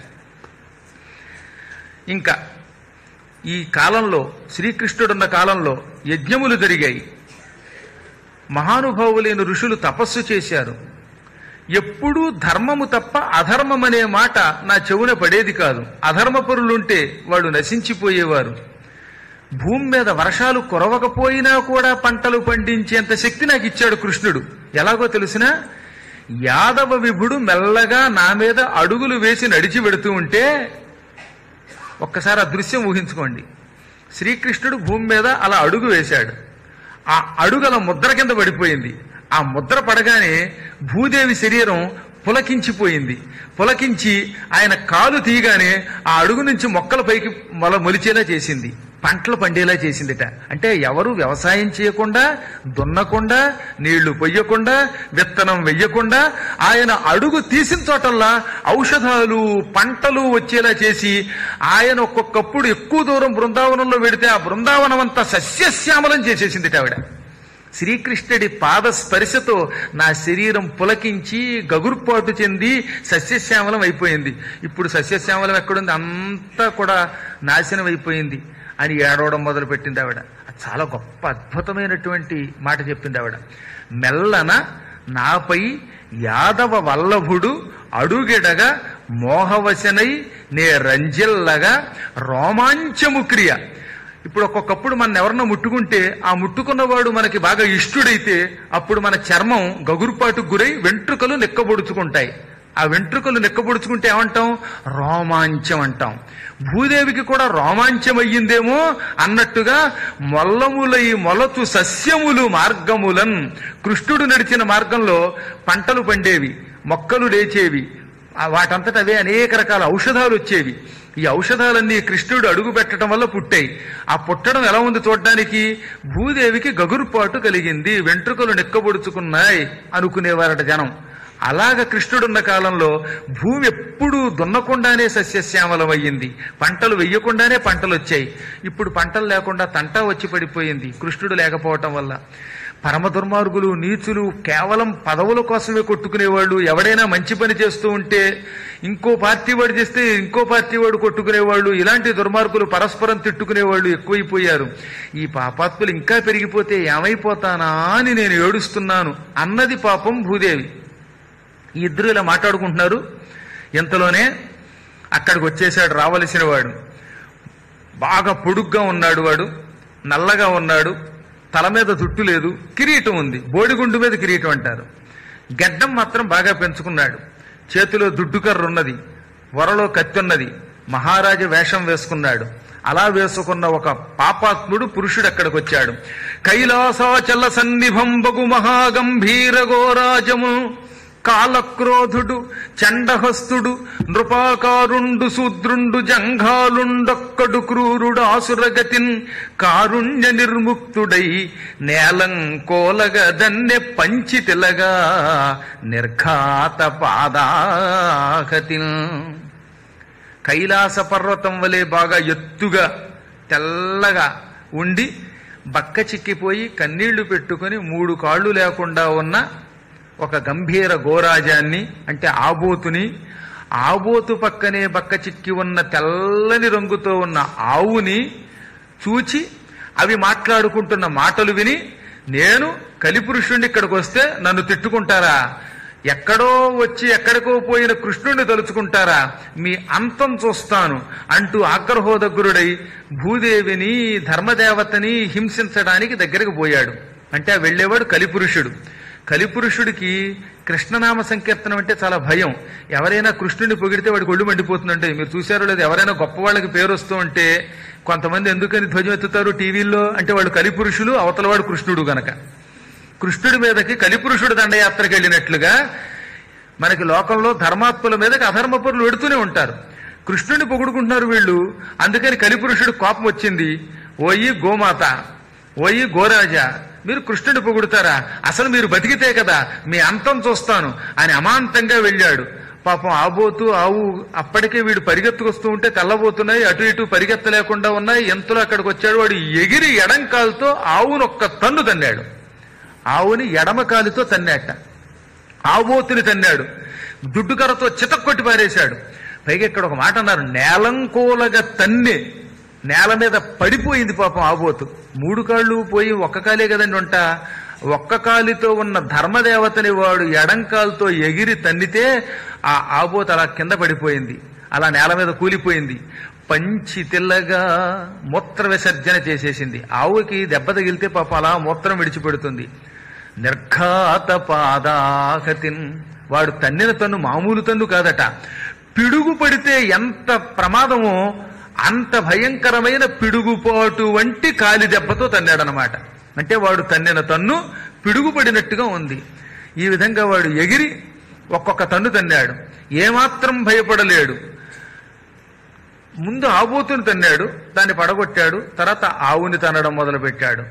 ఇంకా ఈ కాలంలో శ్రీకృష్ణుడున్న కాలంలో యజ్ఞములు జరిగాయి మహానుభావులైన ఋషులు తపస్సు చేశారు ఎప్పుడూ ధర్మము తప్ప అధర్మం అనే మాట నా చెవున పడేది కాదు అధర్మపరులుంటే వాళ్ళు నశించిపోయేవారు భూమి మీద వర్షాలు కురవకపోయినా కూడా పంటలు పండించేంత శక్తి నాకు ఇచ్చాడు కృష్ణుడు ఎలాగో తెలిసినా యాదవ విభుడు మెల్లగా నా మీద అడుగులు వేసి నడిచి వెడుతూ ఉంటే ఒక్కసారి ఆ దృశ్యం ఊహించుకోండి శ్రీకృష్ణుడు భూమి మీద అలా అడుగు వేశాడు ఆ అడుగు అలా ముద్ర కింద పడిపోయింది ఆ ముద్ర పడగానే భూదేవి శరీరం పులకించిపోయింది పులకించి ఆయన కాలు తీయగానే ఆ అడుగు నుంచి మొక్కల పైకి మొల మొలిచేలా చేసింది పంటలు పండేలా చేసిందిట అంటే ఎవరు వ్యవసాయం చేయకుండా దున్నకుండా నీళ్లు పొయ్యకుండా విత్తనం వెయ్యకుండా ఆయన అడుగు తీసిన చోటల్లా ఔషధాలు పంటలు వచ్చేలా చేసి ఆయన ఒక్కొక్కప్పుడు ఎక్కువ దూరం బృందావనంలో వెడితే ఆ బృందావనం అంతా సస్యశ్యామలం చేసేసిందిట ఆవిడ శ్రీకృష్ణుడి పాద స్పర్శతో నా శరీరం పులకించి గగుర్పాటు చెంది సస్యశ్యామలం అయిపోయింది ఇప్పుడు సస్యశ్యామలం ఎక్కడుంది అంతా కూడా నాశనం అయిపోయింది అని ఏడవడం మొదలు పెట్టింది ఆవిడ అది చాలా గొప్ప అద్భుతమైనటువంటి మాట చెప్పింది ఆవిడ మెల్లన నాపై యాదవ వల్లభుడు అడుగెడగా మోహవశనై నే రంజిల్లగా రోమాంచము క్రియ ఇప్పుడు ఒక్కొక్కప్పుడు మన ఎవరన్నా ముట్టుకుంటే ఆ ముట్టుకున్నవాడు మనకి బాగా ఇష్టుడైతే అప్పుడు మన చర్మం గగురుపాటుకు గురై వెంట్రుకలు నెక్కబొడుచుకుంటాయి ఆ వెంట్రుకలు నెక్కబొడుచుకుంటే ఏమంటాం రోమాంచం అంటాం భూదేవికి కూడా రోమాంచం అయ్యిందేమో అన్నట్టుగా మొల్లములై మొలచు సస్యములు మార్గములన్ కృష్ణుడు నడిచిన మార్గంలో పంటలు పండేవి మొక్కలు లేచేవి ఆ వాటంతట అవే అనేక రకాల ఔషధాలు వచ్చేవి ఈ ఔషధాలన్నీ కృష్ణుడు అడుగు పెట్టడం వల్ల పుట్టాయి ఆ పుట్టడం ఎలా ఉంది చూడడానికి భూదేవికి గగురుపాటు కలిగింది వెంట్రుకలు నెక్కబొడుచుకున్నాయి అనుకునేవారట జనం అలాగ కృష్ణుడున్న కాలంలో భూమి ఎప్పుడూ దున్నకుండానే సస్యశ్యామలమయ్యింది పంటలు వెయ్యకుండానే పంటలు వచ్చాయి ఇప్పుడు పంటలు లేకుండా తంటా వచ్చి పడిపోయింది కృష్ణుడు లేకపోవటం వల్ల పరమ దుర్మార్గులు నీచులు కేవలం పదవుల కోసమే కొట్టుకునేవాళ్ళు ఎవడైనా మంచి పని చేస్తూ ఉంటే ఇంకో పార్టీ వాడు చేస్తే ఇంకో పార్టీ వాడు కొట్టుకునేవాళ్ళు ఇలాంటి దుర్మార్గులు పరస్పరం తిట్టుకునేవాళ్ళు ఎక్కువైపోయారు ఈ పాపాత్ములు ఇంకా పెరిగిపోతే ఏమైపోతానా అని నేను ఏడుస్తున్నాను అన్నది పాపం భూదేవి ఈ ఇద్దరు ఇలా మాట్లాడుకుంటున్నారు ఇంతలోనే అక్కడికి వచ్చేసాడు రావలసిన వాడు బాగా పొడుగ్గా ఉన్నాడు వాడు నల్లగా ఉన్నాడు తల మీద జుట్టు లేదు కిరీటం ఉంది బోడిగుండు మీద కిరీటం అంటారు గడ్డం మాత్రం బాగా పెంచుకున్నాడు చేతిలో దుడ్డుకర్ర ఉన్నది వరలో కత్తి ఉన్నది మహారాజు వేషం వేసుకున్నాడు అలా వేసుకున్న ఒక పాపాత్ముడు పురుషుడు అక్కడికి వచ్చాడు కైలాసాచల సన్నిభంబగు మహాగంభీర గోరాజము కాలక్రోధుడు చండహస్తుడు నృపాకారుండు శూద్రుండు జంఘాలుండొక్కడు క్రూరుడు ఆసురగతిన్ కారుణ్య నిర్ముక్తుడై నేలం కోలగ దన్నె పంచితిలగా నిర్ఘాత పాదాహతిన్ కైలాస పర్వతం వలె బాగా ఎత్తుగా తెల్లగా ఉండి బక్క చిక్కిపోయి కన్నీళ్లు పెట్టుకుని మూడు కాళ్ళు లేకుండా ఉన్న ఒక గంభీర గోరాజాన్ని అంటే ఆబోతుని ఆబోతు పక్కనే బక్క చిక్కి ఉన్న తెల్లని రంగుతో ఉన్న ఆవుని చూచి అవి మాట్లాడుకుంటున్న మాటలు విని నేను కలిపురుషుణ్ణి ఇక్కడికి వస్తే నన్ను తిట్టుకుంటారా ఎక్కడో వచ్చి ఎక్కడికో పోయిన కృష్ణుణ్ణి తలుచుకుంటారా మీ అంతం చూస్తాను అంటూ ఆగ్రహోదగ్రుడై భూదేవిని ధర్మదేవతని హింసించడానికి దగ్గరకు పోయాడు అంటే ఆ వెళ్ళేవాడు కలిపురుషుడు కలిపురుషుడికి కృష్ణనామ సంకీర్తనం అంటే చాలా భయం ఎవరైనా కృష్ణుడిని పొగిడితే వాడికి ఒళ్ళు మండిపోతుందంటే మీరు చూసారో లేదు ఎవరైనా గొప్ప వాళ్ళకి పేరు వస్తూ ఉంటే కొంతమంది ఎందుకని ధ్వజం ఎత్తుతారు టీవీల్లో అంటే వాళ్ళు కలిపురుషులు అవతలవాడు కృష్ణుడు గనక కృష్ణుడి మీదకి కలిపురుషుడు దండయాత్రకు వెళ్ళినట్లుగా మనకి లోకంలో ధర్మాత్ముల మీదకి అధర్మపురులు వెడుతూనే ఉంటారు కృష్ణుడిని పొగుడుకుంటున్నారు వీళ్ళు అందుకని కలిపురుషుడు కోపం వచ్చింది ఓయి గోమాత ఓయి గోరాజా మీరు కృష్ణుడిని పొగుడుతారా అసలు మీరు బతికితే కదా మీ అంతం చూస్తాను అని అమాంతంగా వెళ్ళాడు పాపం ఆబోతూ ఆవు అప్పటికే వీడు పరిగెత్తుకొస్తూ ఉంటే తెల్లబోతున్నాయి అటు ఇటు పరిగెత్తలేకుండా ఉన్నాయి ఎంతలో అక్కడికి వచ్చాడు వాడు ఎగిరి ఎడంకాలతో ఆవును ఒక్క తన్ను తన్నాడు ఆవుని ఎడమ కాలుతో తన్నాట ఆబోతుని తన్నాడు దుడ్డుకర్రతో చితక్కొట్టి పారేశాడు పైగా ఇక్కడ ఒక మాట అన్నారు నేలంకోలగా తన్నే నేల మీద పడిపోయింది పాపం ఆబోతు మూడు కాళ్ళు పోయి ఒక్క కాలే కదండి వంట ఒక్క కాలితో ఉన్న ధర్మదేవతని వాడు ఎడంకాలతో ఎగిరి తన్నితే ఆ ఆబోతు అలా కింద పడిపోయింది అలా నేల మీద కూలిపోయింది పంచి తెల్లగా మూత్ర విసర్జన చేసేసింది ఆవుకి దెబ్బ తగిలితే పాపం అలా మూత్రం విడిచిపెడుతుంది నిర్ఘాత పాదాహతిన్ వాడు తన్నిన తన్ను మామూలు తన్ను కాదట పిడుగు పడితే ఎంత ప్రమాదమో అంత భయంకరమైన పిడుగుపాటు వంటి కాలి దెబ్బతో తన్నాడనమాట అంటే వాడు తన్నిన తన్ను పిడుగుపడినట్టుగా ఉంది ఈ విధంగా వాడు ఎగిరి ఒక్కొక్క తన్ను తన్నాడు ఏమాత్రం భయపడలేడు ముందు ఆబోతుని తన్నాడు దాన్ని పడగొట్టాడు తర్వాత ఆవుని తన్నడం మొదలుపెట్టాడు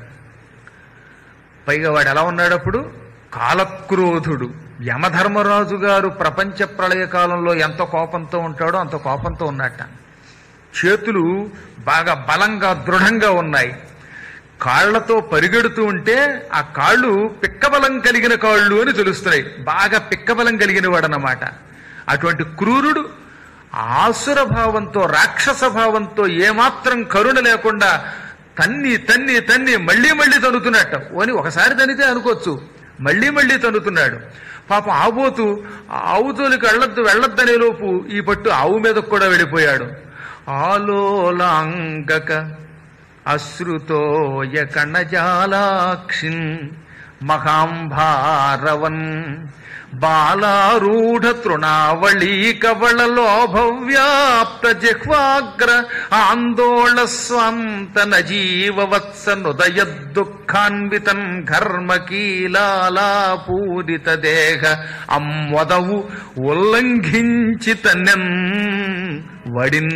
పైగా వాడు ఎలా ఉన్నాడు అప్పుడు కాలక్రోధుడు యమధర్మరాజు గారు ప్రపంచ ప్రళయ కాలంలో ఎంత కోపంతో ఉంటాడో అంత కోపంతో ఉన్నట్ట చేతులు బాగా బలంగా దృఢంగా ఉన్నాయి కాళ్లతో పరిగెడుతూ ఉంటే ఆ కాళ్ళు పిక్కబలం కలిగిన కాళ్ళు అని తెలుస్తున్నాయి బాగా పిక్కబలం కలిగిన వాడనమాట అటువంటి క్రూరుడు ఆసుర భావంతో రాక్షస భావంతో ఏమాత్రం కరుణ లేకుండా తన్ని తన్ని తన్ని మళ్ళీ మళ్ళీ తన్నుతున్నట్ట అని ఒకసారి తనితే అనుకోవచ్చు మళ్ళీ మళ్ళీ తన్నుతున్నాడు పాపం ఆబోతు ఆవుతోలికి వెళ్ళొద్దు వెళ్ళొద్దనే లోపు ఈ పట్టు ఆవు మీదకు కూడా వెళ్ళిపోయాడు ఆలోలాంగక అశ్రుతోయ కణజాలాక్షిన్ మహాంభారవన్ బాలారూఢ తృణావళీ కవళలోభవ్యాప్త జిహ్వాగ్ర ఆందోళ స్వంతన జీవవత్స నుదయ దుఃఖాన్వితన్ ఘర్మకీలాలా పూరిత దేహ అమ్మొదవు ఉల్లంఘించి తన్నెన్ వడిన్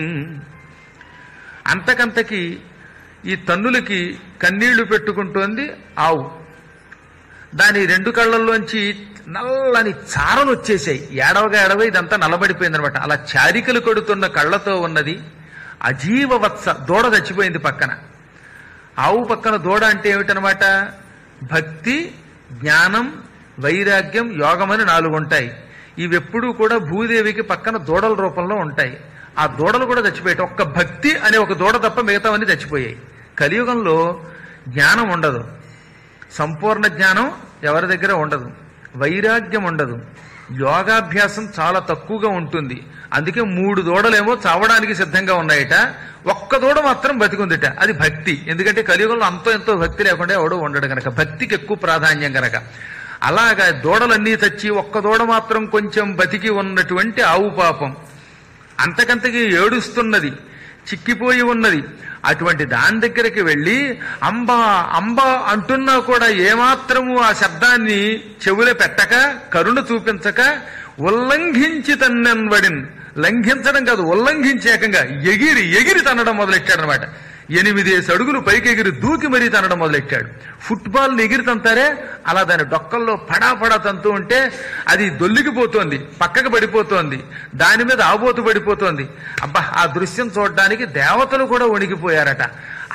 అంతకంతకి ఈ తన్నులకి కన్నీళ్లు పెట్టుకుంటోంది ఆవు దాని రెండు కళ్ళల్లోంచి నల్లని చారలు వచ్చేసాయి ఏడవగా ఏడవ ఇదంతా నల్లబడిపోయింది అనమాట అలా చారికలు కొడుతున్న కళ్ళతో ఉన్నది అజీవవత్స దూడ చచ్చిపోయింది పక్కన ఆవు పక్కన దూడ అంటే ఏమిటనమాట భక్తి జ్ఞానం వైరాగ్యం యోగం అని నాలుగు ఉంటాయి ఇవెప్పుడూ కూడా భూదేవికి పక్కన దూడల రూపంలో ఉంటాయి ఆ దూడలు కూడా చచ్చిపోయాయి ఒక్క భక్తి అనే ఒక దూడ తప్ప మిగతావన్నీ చచ్చిపోయాయి కలియుగంలో జ్ఞానం ఉండదు సంపూర్ణ జ్ఞానం ఎవరి దగ్గర ఉండదు వైరాగ్యం ఉండదు యోగాభ్యాసం చాలా తక్కువగా ఉంటుంది అందుకే మూడు దూడలేమో చావడానికి సిద్ధంగా ఉన్నాయట ఒక్క దూడ మాత్రం బతికుందిట అది భక్తి ఎందుకంటే కలియుగంలో అంతో ఎంతో భక్తి లేకుండా ఎవడో ఉండడు గనక భక్తికి ఎక్కువ ప్రాధాన్యం గనక అలాగా దూడలన్నీ తెచ్చి ఒక్క దూడ మాత్రం కొంచెం బతికి ఉన్నటువంటి ఆవు పాపం అంతకంతకి ఏడుస్తున్నది చిక్కిపోయి ఉన్నది అటువంటి దాని దగ్గరికి వెళ్ళి అంబా అంబా అంటున్నా కూడా ఏమాత్రము ఆ శబ్దాన్ని చెవులో పెట్టక కరుణ చూపించక ఉల్లంఘించి తన్నెన్వడిన్ లంఘించడం కాదు ఉల్లంఘించి ఏకంగా ఎగిరి ఎగిరి తన్నడం మొదలెట్టాడనమాట ఎనిమిదేసి అడుగులు పైకి ఎగిరి దూకి మరీ తనడం మొదలెట్టాడు ఫుట్బాల్ ఎగిరి తంతారే అలా దాని డొక్కల్లో పడా పడా తంతూ ఉంటే అది దొల్లికిపోతోంది పక్కకు పడిపోతోంది దాని మీద ఆబోతు పడిపోతోంది అబ్బా ఆ దృశ్యం చూడడానికి దేవతలు కూడా వణికిపోయారట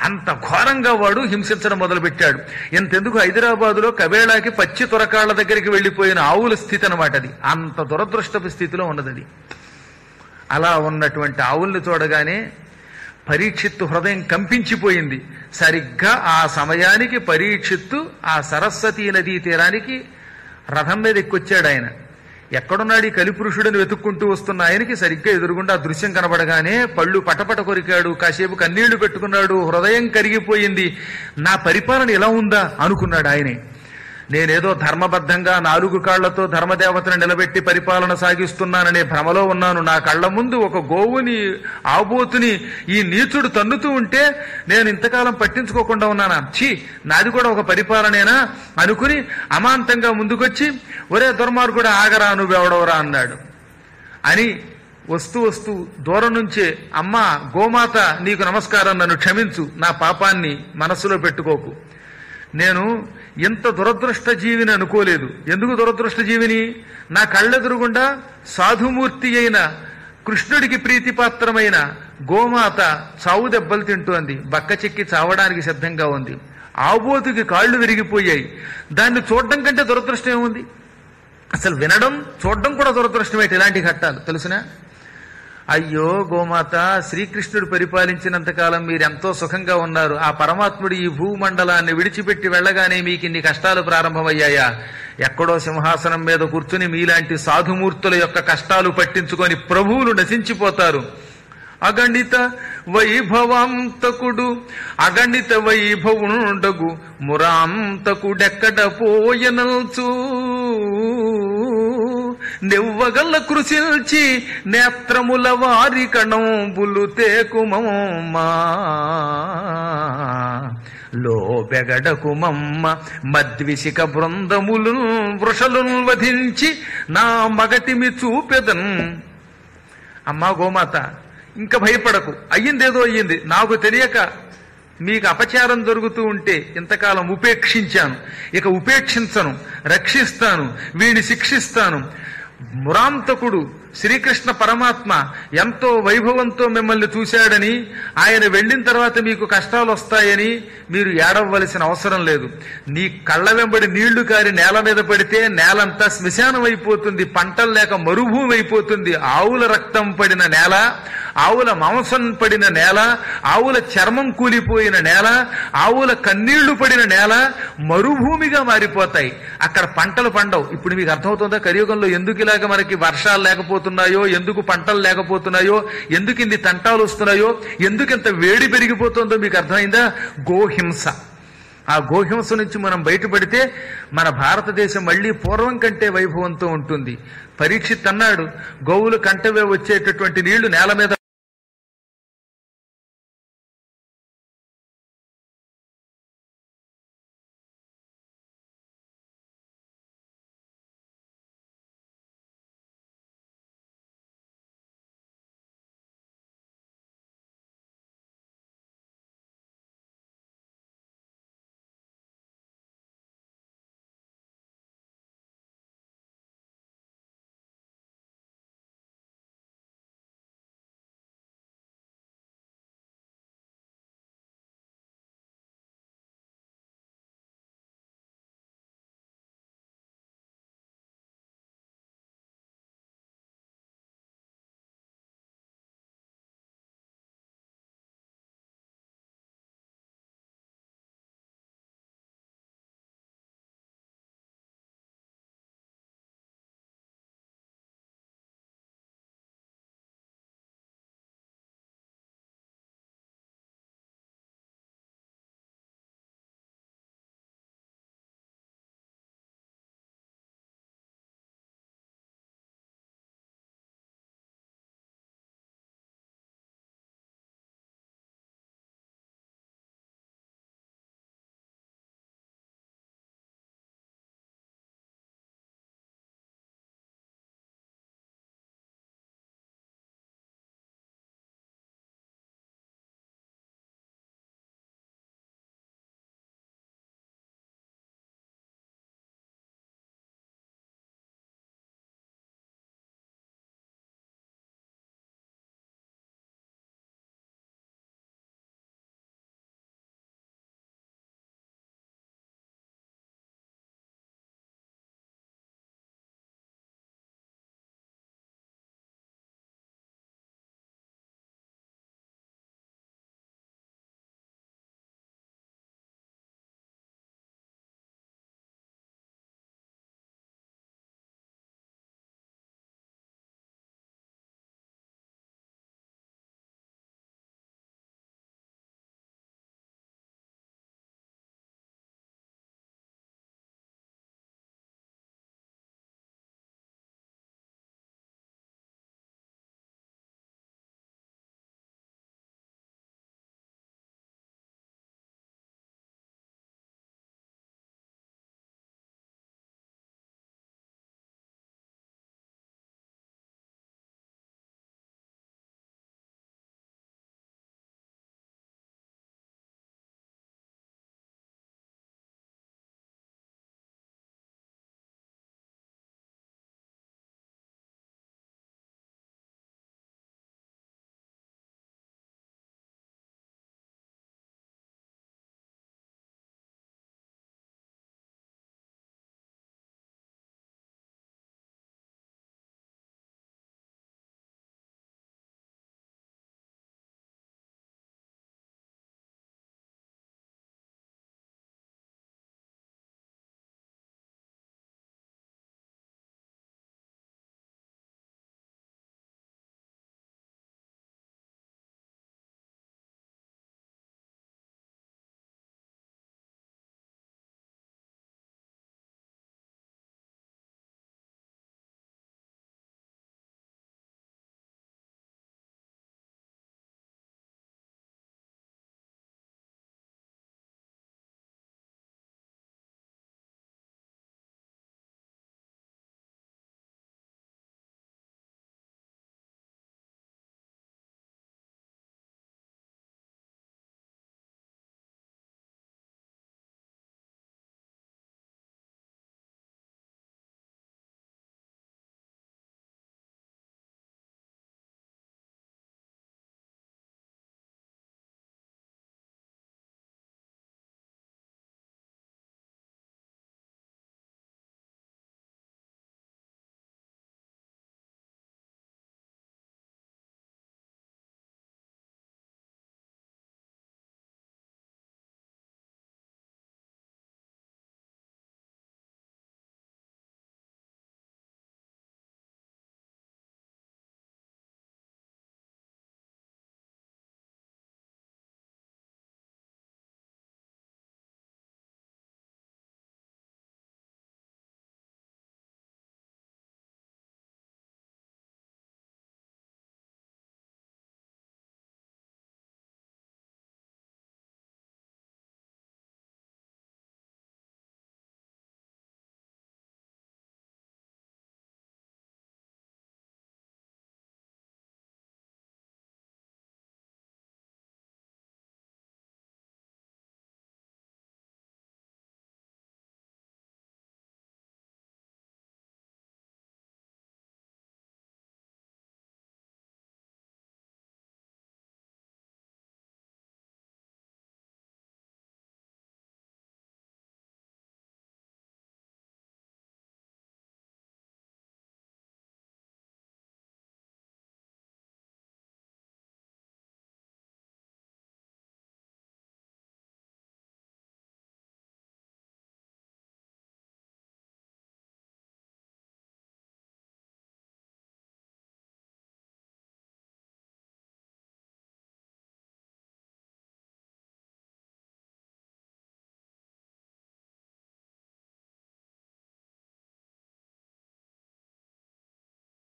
అంత ఘోరంగా వాడు హింసించడం మొదలుపెట్టాడు ఇంతెందుకు హైదరాబాదులో కబేళాకి పచ్చి తొరకాళ్ల దగ్గరికి వెళ్లిపోయిన ఆవుల స్థితి అనమాట అది అంత దురదృష్టపు స్థితిలో ఉన్నది అది అలా ఉన్నటువంటి ఆవుల్ని చూడగానే పరీక్షిత్తు హృదయం కంపించిపోయింది సరిగ్గా ఆ సమయానికి పరీక్షిత్తు ఆ సరస్వతీ నదీ తీరానికి రథం మీద ఎక్కొచ్చాడు ఆయన ఎక్కడున్నాడు ఈ కలిపురుషుడిని వెతుక్కుంటూ వస్తున్న ఆయనకి సరిగ్గా ఎదురుగుండా ఆ దృశ్యం కనబడగానే పళ్ళు పటపట కొరికాడు కాసేపు కన్నీళ్లు పెట్టుకున్నాడు హృదయం కరిగిపోయింది నా పరిపాలన ఎలా ఉందా అనుకున్నాడు ఆయనే నేనేదో ధర్మబద్ధంగా నాలుగు కాళ్లతో ధర్మదేవతను నిలబెట్టి పరిపాలన సాగిస్తున్నాననే భ్రమలో ఉన్నాను నా కళ్ళ ముందు ఒక గోవుని ఆబోతుని ఈ నీచుడు తన్నుతూ ఉంటే నేను ఇంతకాలం పట్టించుకోకుండా ఉన్నానా ఛీ నాది కూడా ఒక పరిపాలనేనా అనుకుని అమాంతంగా ముందుకొచ్చి ఒరే దుర్మార్గుడు ఆగరా నువ్వెవడవరా అన్నాడు అని వస్తూ వస్తూ దూరం నుంచే అమ్మా గోమాత నీకు నమస్కారం నన్ను క్షమించు నా పాపాన్ని మనస్సులో పెట్టుకోకు నేను ఇంత దురదృష్ట జీవిని అనుకోలేదు ఎందుకు దురదృష్ట జీవిని నా కళ్ళెదురుగుండా సాధుమూర్తి అయిన కృష్ణుడికి ప్రీతిపాత్రమైన గోమాత చావు దెబ్బలు తింటోంది బక్క చెక్కి చావడానికి సిద్ధంగా ఉంది ఆబోతుకి కాళ్ళు విరిగిపోయాయి దాన్ని చూడడం కంటే దురదృష్టం ఏముంది అసలు వినడం చూడడం కూడా దురదృష్టమేటి ఇలాంటి ఘట్టాలు తెలుసునా అయ్యో గోమాత శ్రీకృష్ణుడు పరిపాలించినంత కాలం మీరు ఎంతో సుఖంగా ఉన్నారు ఆ పరమాత్ముడు ఈ భూమండలాన్ని విడిచిపెట్టి వెళ్ళగానే మీకు ఇన్ని కష్టాలు ప్రారంభమయ్యాయా ఎక్కడో సింహాసనం మీద కూర్చుని మీలాంటి సాధుమూర్తుల యొక్క కష్టాలు పట్టించుకొని ప్రభువులు నశించిపోతారు అగణిత వైభవాంతకుడు అగణిత వైభవుండగు మురాంతకుడెక్కడ పోయనల్చూ నెవ్వగల్ల కృషిల్చి నేత్రముల వారి కణంబులు తేకుమమ్మా లోబెగడకుమమ్మ మద్విషిక బృందములు వృషలు వధించి నా మగటిమి చూపెదన్ అమ్మా గోమాత ఇంకా భయపడకు అయ్యిందేదో అయ్యింది నాకు తెలియక మీకు అపచారం జరుగుతూ ఉంటే ఇంతకాలం ఉపేక్షించాను ఇక ఉపేక్షించను రక్షిస్తాను వీడిని శిక్షిస్తాను మురాంతకుడు శ్రీకృష్ణ పరమాత్మ ఎంతో వైభవంతో మిమ్మల్ని చూశాడని ఆయన వెళ్ళిన తర్వాత మీకు కష్టాలు వస్తాయని మీరు ఏడవలసిన అవసరం లేదు నీ కళ్ళ వెంబడి నీళ్లు కారి నేల మీద పడితే నేలంతా శ్మశానం అయిపోతుంది పంటలు లేక మరుభూమి అయిపోతుంది ఆవుల రక్తం పడిన నేల ఆవుల మాంసం పడిన నేల ఆవుల చర్మం కూలిపోయిన నేల ఆవుల కన్నీళ్లు పడిన నేల మరుభూమిగా మారిపోతాయి అక్కడ పంటలు పండవు ఇప్పుడు మీకు అర్థమవుతుందా కలియుగంలో ఎందుకు ఇలాగ మనకి వర్షాలు లేకపోతున్నాయో ఎందుకు పంటలు లేకపోతున్నాయో ఎందుకు ఇన్ని తంటాలు వస్తున్నాయో ఎందుకు ఇంత వేడి పెరిగిపోతుందో మీకు అర్థమైందా గోహింస ఆ గోహింస నుంచి మనం బయటపడితే మన భారతదేశం మళ్ళీ పూర్వం కంటే వైభవంతో ఉంటుంది పరీక్షిత్ అన్నాడు గోవులు కంటవే వచ్చేటటువంటి నీళ్లు నేల మీద